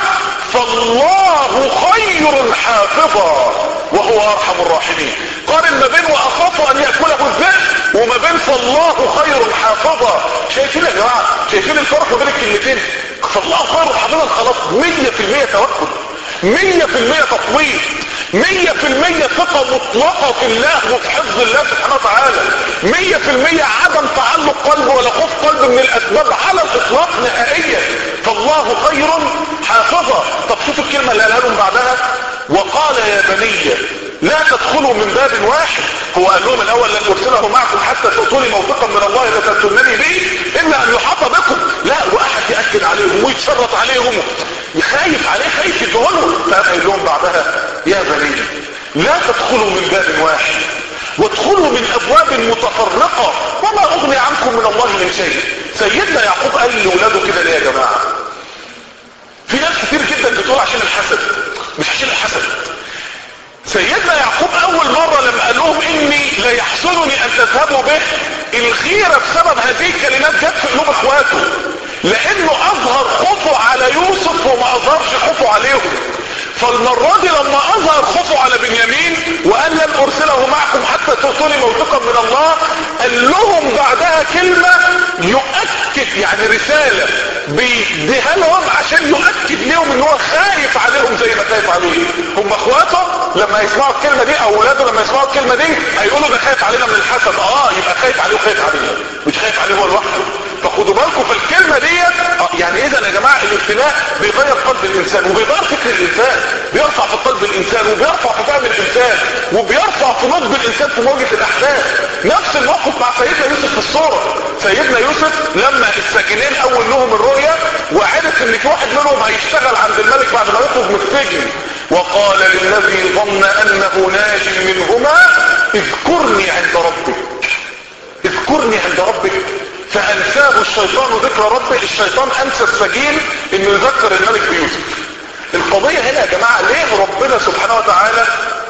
فالله خير حافظا وهو ارحم الراحمين قارن ما بين واخاف ان ياكله الذئب وما بين فالله خير حافظا شايفين يا جماعه شايفين الفرق ما بين الكلمتين فالله خير حافظا خلاص 100% توكل 100% تطويل 100% ثقة مطلقة في الله وفي حفظ الله سبحانه وتعالى 100% عدم تعلق قلب ولا خوف قلب من الاسباب على الاطلاق نهائيا فالله خير حافظا طب شوف الكلمة اللي قالها لهم بعدها وقال يا بني لا تدخلوا من باب واحد هو قال لهم الاول لن ارسله معكم حتى تؤتوني موثقا من الله لا تأتونني به الا ان يحاط بكم لا واحد يأكد عليهم ويتشرط عليهم خايف عليه خايف يدهنهم فقام قال لهم بعدها يا بني لا تدخلوا من باب واحد وادخلوا من ابواب متفرقة وما اغني عنكم من الله من شيء سيدنا يعقوب قال لاولاده كده ليه يا جماعة في ناس كتير جدا بتقول عشان الحسد مش عشان الحسد سيدنا يعقوب اول مرة لما قال لهم اني لا يحزنني ان تذهبوا به الغيرة بسبب هذه الكلمات جت في قلوب اخواته لانه اظهر خوفه على يوسف وما اظهرش خوفه عليهم فالمرة دي لما اظهر خوفه على بنيامين وقال لن ارسله معكم حتى تؤتوني موثقا من الله قال لهم بعدها كلمة يؤكد يعني رسالة بيديها لهم عشان يؤكد لهم ان هو خايف عليهم زي ما خايف عليه هم اخواته لما يسمعوا الكلمة دي او اولاده لما يسمعوا الكلمة دي هيقولوا ده خايف علينا من الحسد اه يبقى خايف عليه وخايف علينا مش خايف عليه هو لوحده فخدوا بالكم فالكلمة دي يعني اذا يا جماعة الابتلاء بيغير قلب الانسان وبيغير فكر الانسان بيرفع في قلب الانسان وبيرفع في فهم الانسان وبيرفع في نضج الانسان في مواجهة الاحداث نفس الموقف مع سيدنا يوسف في الصورة سيدنا يوسف لما الساجنين اول لهم الرؤية وعرف ان في واحد منهم هيشتغل عند الملك بعد ما يخرج من السجن وقال للذي ظن انه ناج منهما اذكرني عند ربك اذكرني عند ربك فانساه الشيطان ذكر ربه الشيطان انسى السجين انه يذكر الملك بيوسف القضية هنا يا جماعة ليه ربنا سبحانه وتعالى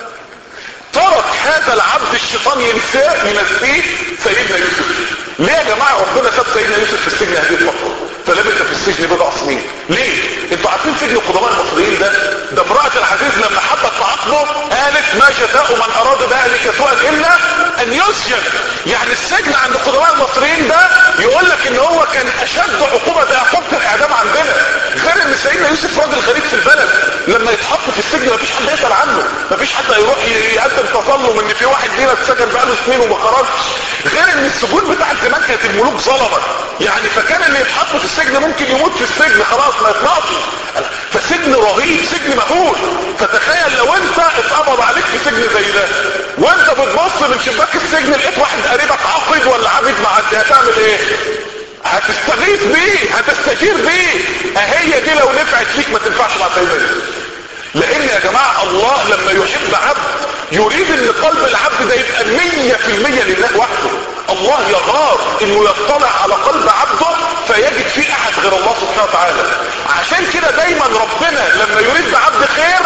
ترك هذا العبد الشيطان ينساه ينسيه سيدنا يوسف ليه يا جماعة ربنا ساب سيدنا يوسف في السجن هذه الفترة فلبث في السجن بضع سنين ليه انتوا عارفين سجن القدماء المصريين ده ده امرأة العزيز لما حبت تعاقبه قالت ما جزاء من اراد باهلك سوءا الا ان يسجن يعني السجن عند القدماء المصريين ده يقول لك ان هو كان اشد عقوبة ده عقوبة الاعدام عندنا غير ان سيدنا يوسف راجل غريب في البلد لما يتحط في السجن مفيش حد يسأل عنه مفيش حد هيروح يقدم تظلم ان في واحد لينا اتسجن بقاله سنين وما خرجش غير ان السجون بتاعت زمان كانت الملوك ظلمت يعني فكان اللي يتحط في السجن ممكن يموت في السجن خلاص ما يطلعش فسجن رهيب سجن مهول فتخيل لو انت اتقبض عليك في سجن زي ده وانت بتبص من شباك السجن لقيت واحد قريبك عاقد ولا عبيد معدي هتعمل ايه هتستغيث بيه هتستشير بيه اهي دي لو نفعت ليك ما تنفعش مع سيدنا لان يا جماعة الله لما يحب عبد يريد ان قلب العبد ده يبقى مية في المية لله وحده الله يغار انه يطلع على قلب عبده فيجد فيه احد غير الله سبحانه وتعالى عشان كده دايما ربنا لما يريد بعبد خير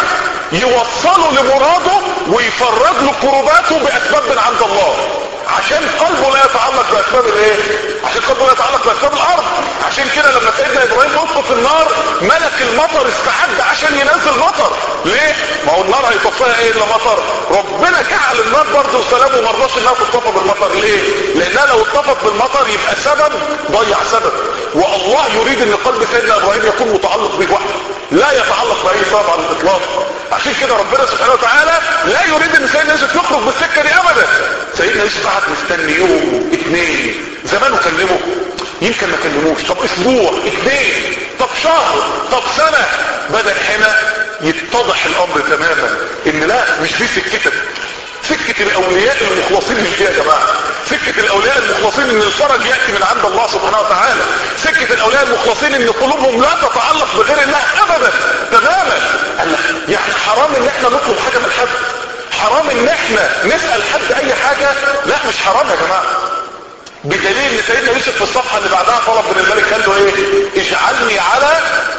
يوصله لمراده ويفرج له كرباته باسباب من عند الله عشان قلبه لا يتعلق باسباب الايه عشان قلبه لا يتعلق باسباب الارض عشان كده لما سيدنا ابراهيم يطفى في النار ملك المطر استعد عشان ينزل مطر ليه ما هو النار هيطفيها ايه الا مطر ربنا جعل النار برضه سلام وما رضاش انها تطفى بالمطر ليه لانها لو اتطفت بالمطر يبقى سبب ضيع سبب والله يريد ان قلب سيدنا ابراهيم يكون متعلق به وحده لا يتعلق باي سبب على الاطلاق عشان كده ربنا سبحانه وتعالى لا يريد ان سيدنا يوسف يخرج بالسكه دي ابدا سيدنا يوسف قعد مستني يوم اتنين زمانه كلمه يمكن ما كلموش طب اسبوع اتنين طب شهر طب سنة بدأ هنا يتضح الامر تماما ان لا مش دي سكتك سكة الاولياء المخلصين مش دي يا جماعة سكة الاولياء المخلصين ان الفرج يأتي من عند الله سبحانه وتعالى سكة الاولياء المخلصين ان قلوبهم لا تتعلق بغير الله ابدا تماما يعني حرام ان احنا نطلب حاجة من حد حرام ان احنا نسأل حد اي حاجة لا مش حرام يا جماعة بدليل ان سيدنا يوسف في الصفحة اللي بعدها طلب من الملك قال له ايه اجعلني على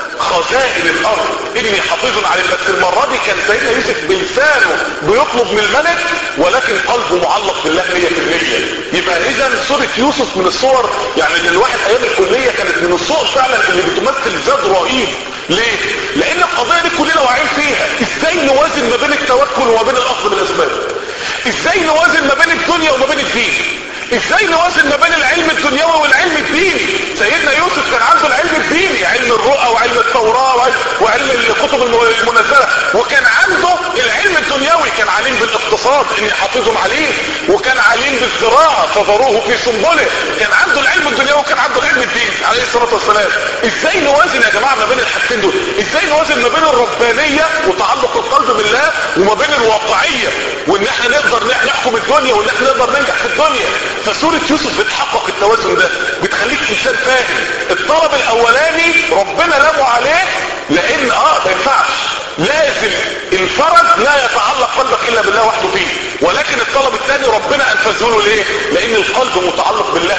خزائن الارض اني حافظ عليه بس المرة دي كان سيدنا يوسف بلسانه بيطلب من الملك ولكن قلبه معلق بالله 100% يبقى اذا سورة يوسف من الصور يعني اللي الواحد ايام الكلية كانت من الصور فعلا اللي بتمثل زاد رهيب ليه؟ لان القضية دي كلنا واعيين فيها ازاي نوازن ما بين التوكل وما بين الاخذ بالاسباب ازاي نوازن ما بين الدنيا وما بين الدين ازاي نوازن ما بين العلم الدنيوي والعلم الديني سيدنا يوسف كان عنده العلم الديني علم الرؤى وعلم التوراة وعلم الكتب المنزلة وكان عنده العلم الدنيوي كان عليم بالاقتصاد ان حافظهم عليه وكان عليم بالزراعة فذروه في سنبله كان عنده العلم الدنيوي وكان عنده العلم الديني عليه الصلاة والسلام ازاي نوازن يا جماعة ما بين الحاجتين دول ازاي نوازن ما بين الربانية وتعلق القلب بالله وما بين الواقعية وان احنا نقدر نحكم الدنيا وان احنا نقدر ننجح في الدنيا فسورة يوسف بتحقق التوازن ده بتخليك انسان فاهم الطلب الاولاني ربنا لامه عليه لان اه ما ينفعش لازم الفرج لا يتعلق قلبك الا بالله وحده فيه ولكن الطلب الثاني ربنا انفذه له ليه لان القلب متعلق بالله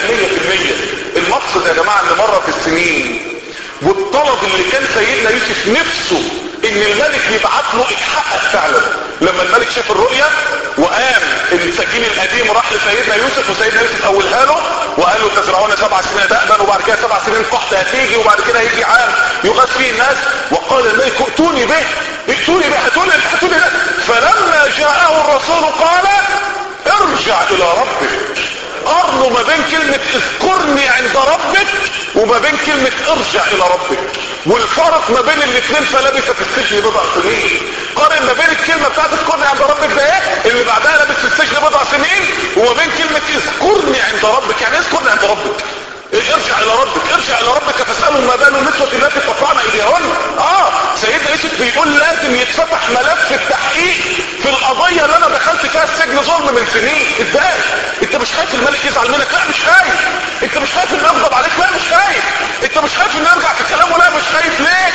100% المقصد يا جماعة ان مرة في السنين والطلب اللي كان سيدنا يوسف نفسه ان الملك يبعت له اتحقق فعلا لما الملك شاف الرؤية وقام السجين القديم راح لسيدنا يوسف وسيدنا يوسف اولها له وقال له تزرعون سبع سنين دأبا وبعد كده سبع سنين قحط هتيجي وبعد كده هيجي عام يغاث فيه الناس وقال الملك ائتوني به ائتوني به هاتوني هاتوني به فلما جاءه الرسول قال ارجع الى ربك قارنوا ما بين كلمة اذكرني عند ربك وما بين كلمة ارجع الى ربك والفرق ما بين الاثنين فلبث في السجن بضع سنين قارن ما بين الكلمة بتاعت اذكرني عند ربك ده ايه اللي بعدها لبث في السجن بضع سنين وما بين كلمة اذكرني عند ربك يعني اذكرني عند ربك ارجع الى ربك ارجع الى ربك فاسألوا ما بال النسوة التي قطعنا ايديهن اه سيدنا يوسف بيقول لازم يتفتح ملف التحقيق في القضية اللي انا دخلت فيها السجن ظلم من سنين ازاي انت مش خايف الملك يزعل منك لا مش خايف انت مش خايف انه يغضب عليك لا مش خايف انت مش خايف انه يرجع في كلامه لا مش خايف ليه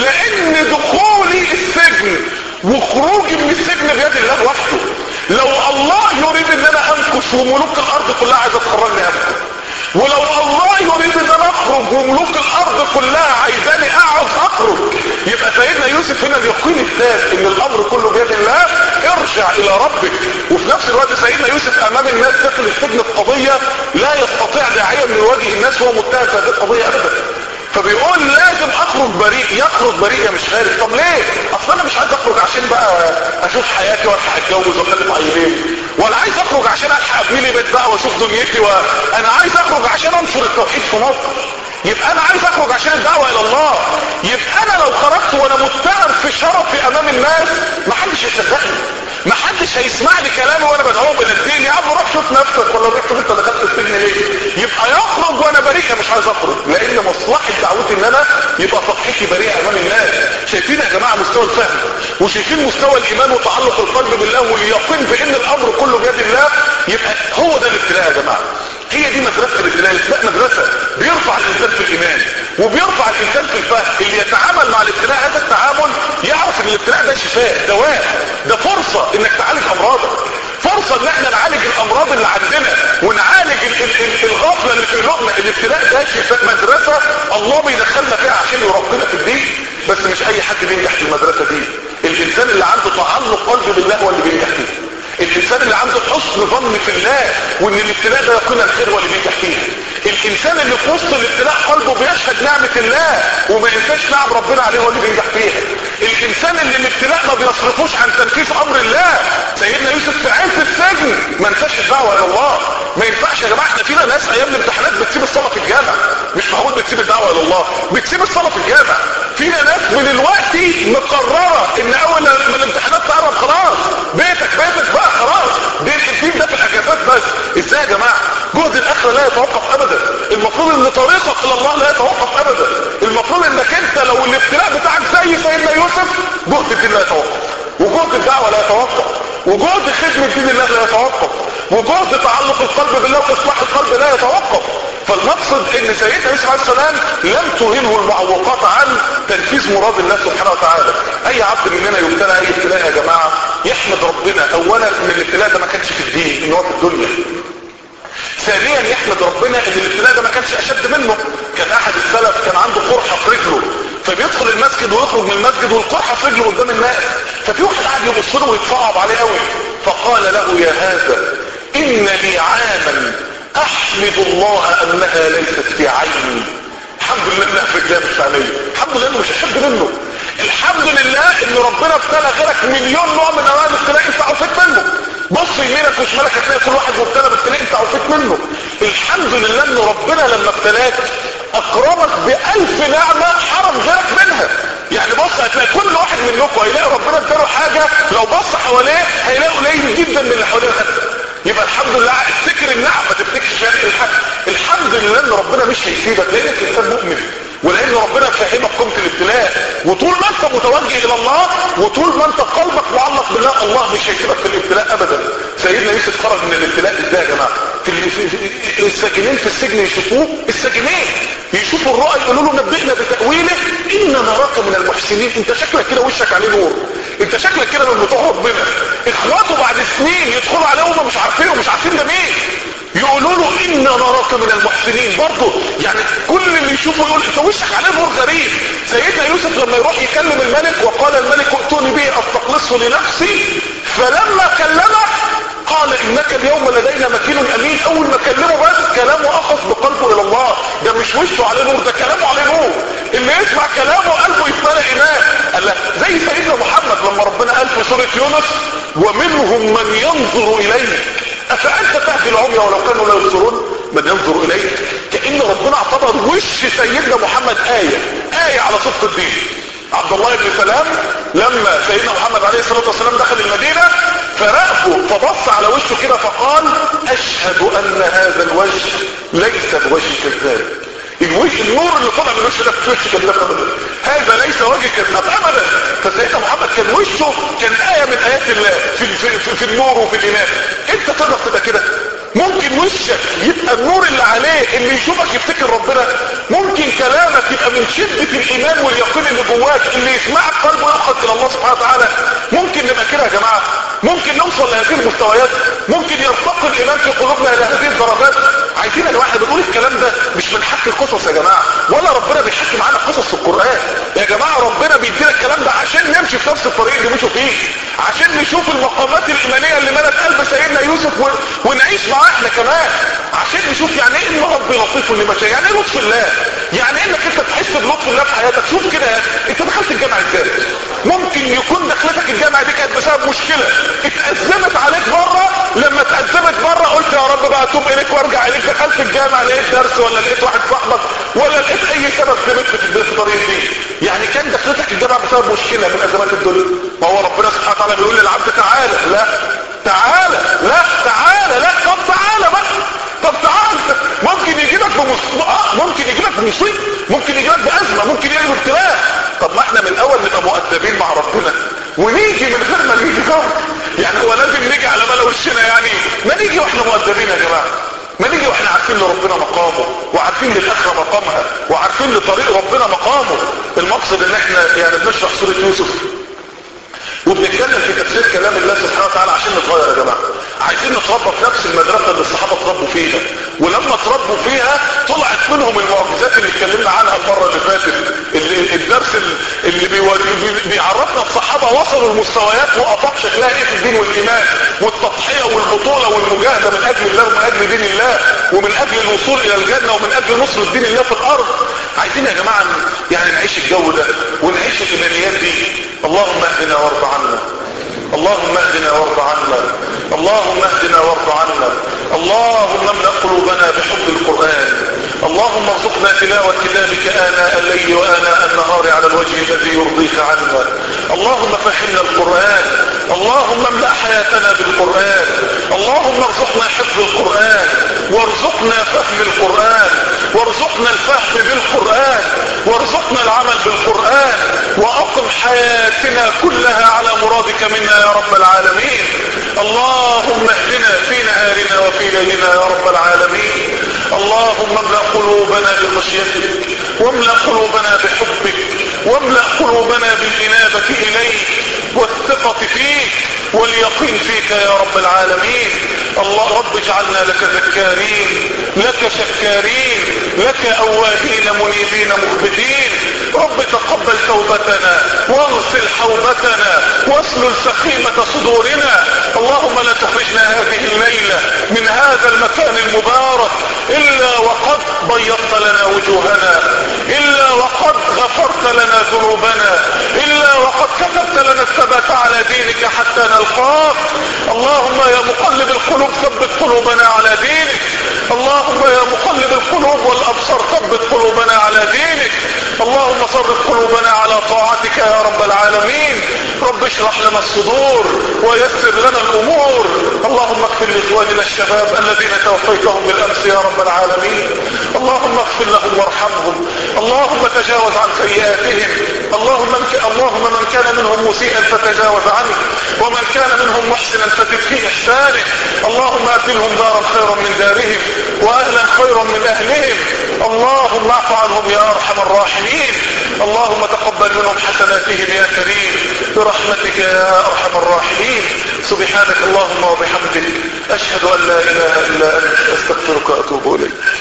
لان دخولي السجن وخروجي من السجن بيد الله وحده لو الله يريد ان انا امكث وملوك الارض كلها عايزه تخرجني امكث ولو الله يريد ان انا اخرج وملوك الارض كلها عايزاني اقعد اخرج يبقى سيدنا يوسف هنا اليقين الثالث ان الامر كله بيد الله ارجع الى ربك وفي نفس الوقت سيدنا يوسف امام الناس داخل السجن في قضيه لا يستطيع داعيه من وجه الناس وهو متهم في هذه القضيه ابدا فبيقول لازم اخرج بريء يخرج بريء يا مش خارج طب ليه اصل انا مش عايز اخرج عشان بقى اشوف حياتي والحق اتجوز واخلف عيلين ولا عايز اخرج عشان الحق ابني لي بيت بقى واشوف دنيتي وانا عايز اخرج عشان انشر التوحيد في مصر يبقى انا عايز اخرج عشان الدعوة الى الله يبقى انا لو خرجت وانا متهم في شرفي امام الناس محدش هيصدقني محدش هيسمع لي كلامي وانا بدعوهم الى الدين يا عم روح شوف نفسك ولا روح شوف انت دخلت السجن ليه يبقى يخرج وانا بريء مش عايز اخرج لان مصلحه دعوتي ان انا يبقى صفحتي بريئه امام الناس شايفين يا جماعه مستوى الفهم وشايفين مستوى الايمان وتعلق القلب بالله واليقين بان الامر كله بيد الله يبقى هو ده الابتلاء يا جماعه هي دي مدرسة الابتلاء الابتلاء مدرسة بيرفع الانسان في الايمان وبيرفع الانسان في الفهم اللي يتعامل مع الابتلاء هذا التعامل يعرف ان الابتلاء ده شفاء دواء ده فرصة انك تعالج امراضك فرصة ان احنا نعالج الامراض اللي عندنا ونعالج ال ال ال الغفلة اللي في قلوبنا الابتلاء ده شفاء مدرسة الله بيدخلنا فيها عشان يربنا في الدين بس مش اي حد بينجح في المدرسة دي الانسان اللي عنده تعلق قلبي بالله هو اللي بينجح فيه الانسان اللي عنده حسن ظن في الله وان الابتلاء ده يكون الخير هو اللي بينجح فيه الانسان اللي في وسط الابتلاء قلبه بيشهد نعمة الله وما ينساش نعم ربنا عليه هو اللي بينجح فيها الانسان اللي الابتلاء ما بيصرفوش عن تنفيذ امر الله سيدنا يوسف في عز السجن ما نساش الدعوه الى الله ما ينفعش يا جماعه احنا فينا ناس ايام الامتحانات بتسيب الصلاه في الجامع مش معقول بتسيب الدعوه الى الله بتسيب الصلاه في الجامع فينا ناس من الوقت مقرره ان اول ما الامتحانات تقرب خلاص بيتك بيتك بقى خلاص الدين ده في الاجازات بس ازاي يا جماعه جهد الاخره لا يتوقف ابدا المفروض ان طريقك الى الله لا يتوقف ابدا المفروض انك انت لو الابتلاء بتاعك زي سيدنا يوسف جهد الدين لا يتوقف وجهد الدعوه لا يتوقف وجهد خدمه دين الله لا يتوقف وجهد تعلق القلب بالله واصلاح القلب لا يتوقف فالمقصد ان سيدنا يوسف عليه السلام لم تهنه المعوقات عن تنفيذ مراد الله سبحانه وتعالى اي عبد مننا يبتلى اي ابتلاء يا جماعه يحمد ربنا اولا ان الابتلاء ده ما كانش في الدين ان هو في الدنيا ثانيا يحمد ربنا ان الابتلاء ده ما كانش اشد منه كان احد السلف كان عنده قرحه في رجله فبيدخل المسجد ويخرج من المسجد والقرحه في رجله قدام الناس ففي واحد قاعد يبص له ويتصعب عليه قوي فقال له يا هذا ان لي عاما احمد الله انها ليست في عيني الحمد لله انها في الجامعة الثانية الحمد لله انه مش اشد منه الحمد لله ان ربنا ابتلى غيرك مليون نوع من انواع الابتلاء انت عفيت منه بص يمينك وشمالك هتلاقي كل واحد مبتلى بابتلاء انت عفيت منه الحمد لله ان ربنا لما ابتلاك اكرمك بالف نعمة حرم غيرك منها يعني بص هتلاقي كل واحد منكم هيلاقي ربنا اداله حاجة لو بص حواليه هيلاقي قليل جدا من اللي حواليه خدها يبقى الحمد لله افتكر النعمة ما تفتكرش يعني الحق الحمد لله ان ربنا مش هيسيبك لانك انسان مؤمن ولان ربنا فهمك قيمة الابتلاء وطول ما انت متوجه الى الله وطول ما انت قلبك معلق بالله الله مش هيسيبك في الابتلاء ابدا سيدنا يوسف خرج من الابتلاء ازاي يا جماعه في الساجنين في السجن يشوفوه الساجنين يشوفوا الرؤى يقولوا له نبئنا بتأويله إن نراك من المحسنين انت شكلك كده وشك عليه نور انت شكلك كده من بتوع ربنا اخواته بعد سنين يدخلوا عليه وهم مش عارفينه ومش عارفين ده مين يقولوا له إن نراك من المحسنين برضه يعني كل اللي يشوفه يقول انت وشك عليه نور غريب سيدنا يوسف لما يروح يكلم الملك وقال الملك ائتوني به استخلصه لنفسي فلما كلمه قال انك اليوم لدينا مكين امين اول ما كلمه بس كلامه اخذ بقلبه الى الله ده مش وشه عليه نور ده كلامه عليه نور اللي يسمع كلامه قلبه يتملى ايمان قال لك زي سيدنا محمد لما ربنا قال في سوره يونس ومنهم من ينظر اليك افانت تهدي العمي ولو كانوا لا يبصرون من ينظر اليك كان ربنا اعتبر وش سيدنا محمد ايه ايه على صدق الدين عبد الله بن سلام لما سيدنا محمد عليه الصلاه والسلام دخل المدينه فراقبه فبص على وشه كده فقال اشهد ان هذا الوجه ليس بوجه كذاب الوجه النور اللي طلع من وشه ده في وش كذاب ابدا هذا ليس وجه كذاب ابدا فسيدنا محمد كان وشه كان ايه من ايات الله في, في, في, في النور وفي الايمان انت تقدر تبقى كده ممكن وشك يبقى النور اللي عليه اللي يشوفك يفتكر ربنا ممكن كلامك يبقى من شدة الايمان واليقين اللي جواك اللي يسمعك قلبه يخرج الى الله سبحانه وتعالى ممكن نبقى كده يا جماعة ممكن نوصل لهذه المستويات ممكن يرتقي الايمان في قلوبنا الى هذه الدرجات عايزين يا جماعه بنقول الكلام ده مش بنحكي قصص يا جماعه ولا ربنا بيحكي معانا قصص في القران يا جماعه ربنا بيدينا الكلام ده عشان نمشي في نفس الطريق اللي مشوا فيه عشان نشوف المقامات الايمانيه اللي ملت قلب سيدنا يوسف و... ونعيش معاه احنا كمان عشان نشوف يعني ايه ان ربي لطيف لما شاء يعني ايه لطف الله يعني انك انت تحس بلطف الله في حياتك شوف كده انت دخلت الجامعه ازاي ممكن يكون دخلتك الجامعه دي كانت بسبب مشكله اتأزمت عليك بره لما اتأزمت بره قلت يا رب بقى اتوب اليك وارجع اليك دخلت الجامعه لقيت درس ولا لقيت واحد صاحبك ولا لقيت اي سبب سبت في الطريق دي يعني كان دخلتك الجامعه بسبب مشكله من ازمات الدنيا ما هو ربنا سبحانه وتعالى بيقول للعبد تعالى لا تعالى لا تعالى لا طب تعالى بقى طب تعالى ممكن يجيبك بمصيبه ممكن يجيبك بمصيبه ممكن يجيبك بازمه ممكن يجيبك ابتلاء طب ما احنا من الاول نبقى مؤدبين مع ربنا ونيجي من غير ما نيجي جنب يعني هو لازم نيجي على بلا وشنا يعني ما نيجي واحنا مؤدبين يا جماعه ما نيجي واحنا عارفين لربنا مقامه وعارفين للاخره مقامها وعارفين لطريق ربنا مقامه المقصد ان احنا يعني بنشرح سوره يوسف وبنتكلم في تفسير كلام الله سبحانه وتعالى عشان نتغير يا جماعه عايزين نتربى في نفس المدرسه اللي الصحابه اتربوا فيها ولما اتربوا فيها طلعت منهم المعجزات اللي اتكلمنا عنها المره اللي فاتت اللي الدرس اللي بيعرفنا الصحابه وصلوا لمستويات وافاق شكلها ايه في الدين والايمان والتضحيه والبطوله والمجاهده من اجل الله ومن اجل دين الله ومن اجل الوصول الى الجنه ومن اجل نصر دين الله في الارض عايزين يا جماعه يعني نعيش الجو ده ونعيش الايمانيات دي اللهم اهدنا وارض عنا اللهم اهدنا وارض عنا اللهم اهدنا وارض عنا اللهم املأ قلوبنا بحب القرآن اللهم ارزقنا تلاوة كتابك آناء الليل وآناء النهار على الوجه الذي يرضيك عنا اللهم فهمنا القرآن اللهم املأ حياتنا بالقرآن اللهم ارزقنا حفظ القرآن وارزقنا فهم القرآن وارزقنا الفهم بالقرآن وارزقنا العمل بالقرآن وأقم حياتنا كلها على مرادك منا يا رب العالمين اللهم اهدنا في نهارنا وفي ليلنا يا رب العالمين اللهم املأ قلوبنا بخشيتك واملأ قلوبنا بحبك واملأ قلوبنا بالإنابة إليك والثقة فيك واليقين فيك يا رب العالمين الله رب اجعلنا لك ذكارين لك شكارين لك أواهين منيبين مخبتين رب تقبل توبتنا واغسل حوبتنا واسلل سخيمة صدورنا اللهم لا تخرجنا هذه الليلة من هذا المكان المبارك إلا وقد بيضت لنا وجوهنا إلا وقد غفرت لنا ذنوبنا إلا وقد كتبت لنا الثبات على دينك حتى نلقاك اللهم يا مقلب القلوب ثبت قلوبنا على دينك اللهم يا مقلب القلوب والأبصار ثبت قلوبنا على دينك اللهم صرف قلوبنا على طاعتك يا رب العالمين رب اشرح لنا الصدور ويسر لنا الأمور اللهم اغفر لإخواننا الشباب الذين توفيتهم بالأمس يا رب العالمين اللهم اغفر لهم وارحمهم اللهم تجاوز عن سيئاتهم اللهم من ك... اللهم من كان منهم مسيئا فتجاوز عنه ومن كان منهم محسنا فتب في احسانه اللهم ابدلهم دارا خيرا من دارهم واهلا خيرا من اهلهم اللهم اعف عنهم يا ارحم الراحمين اللهم تقبل منهم حسناتهم يا كريم برحمتك يا ارحم الراحمين سبحانك اللهم وبحمدك اشهد ان لا اله الا انت استغفرك واتوب اليك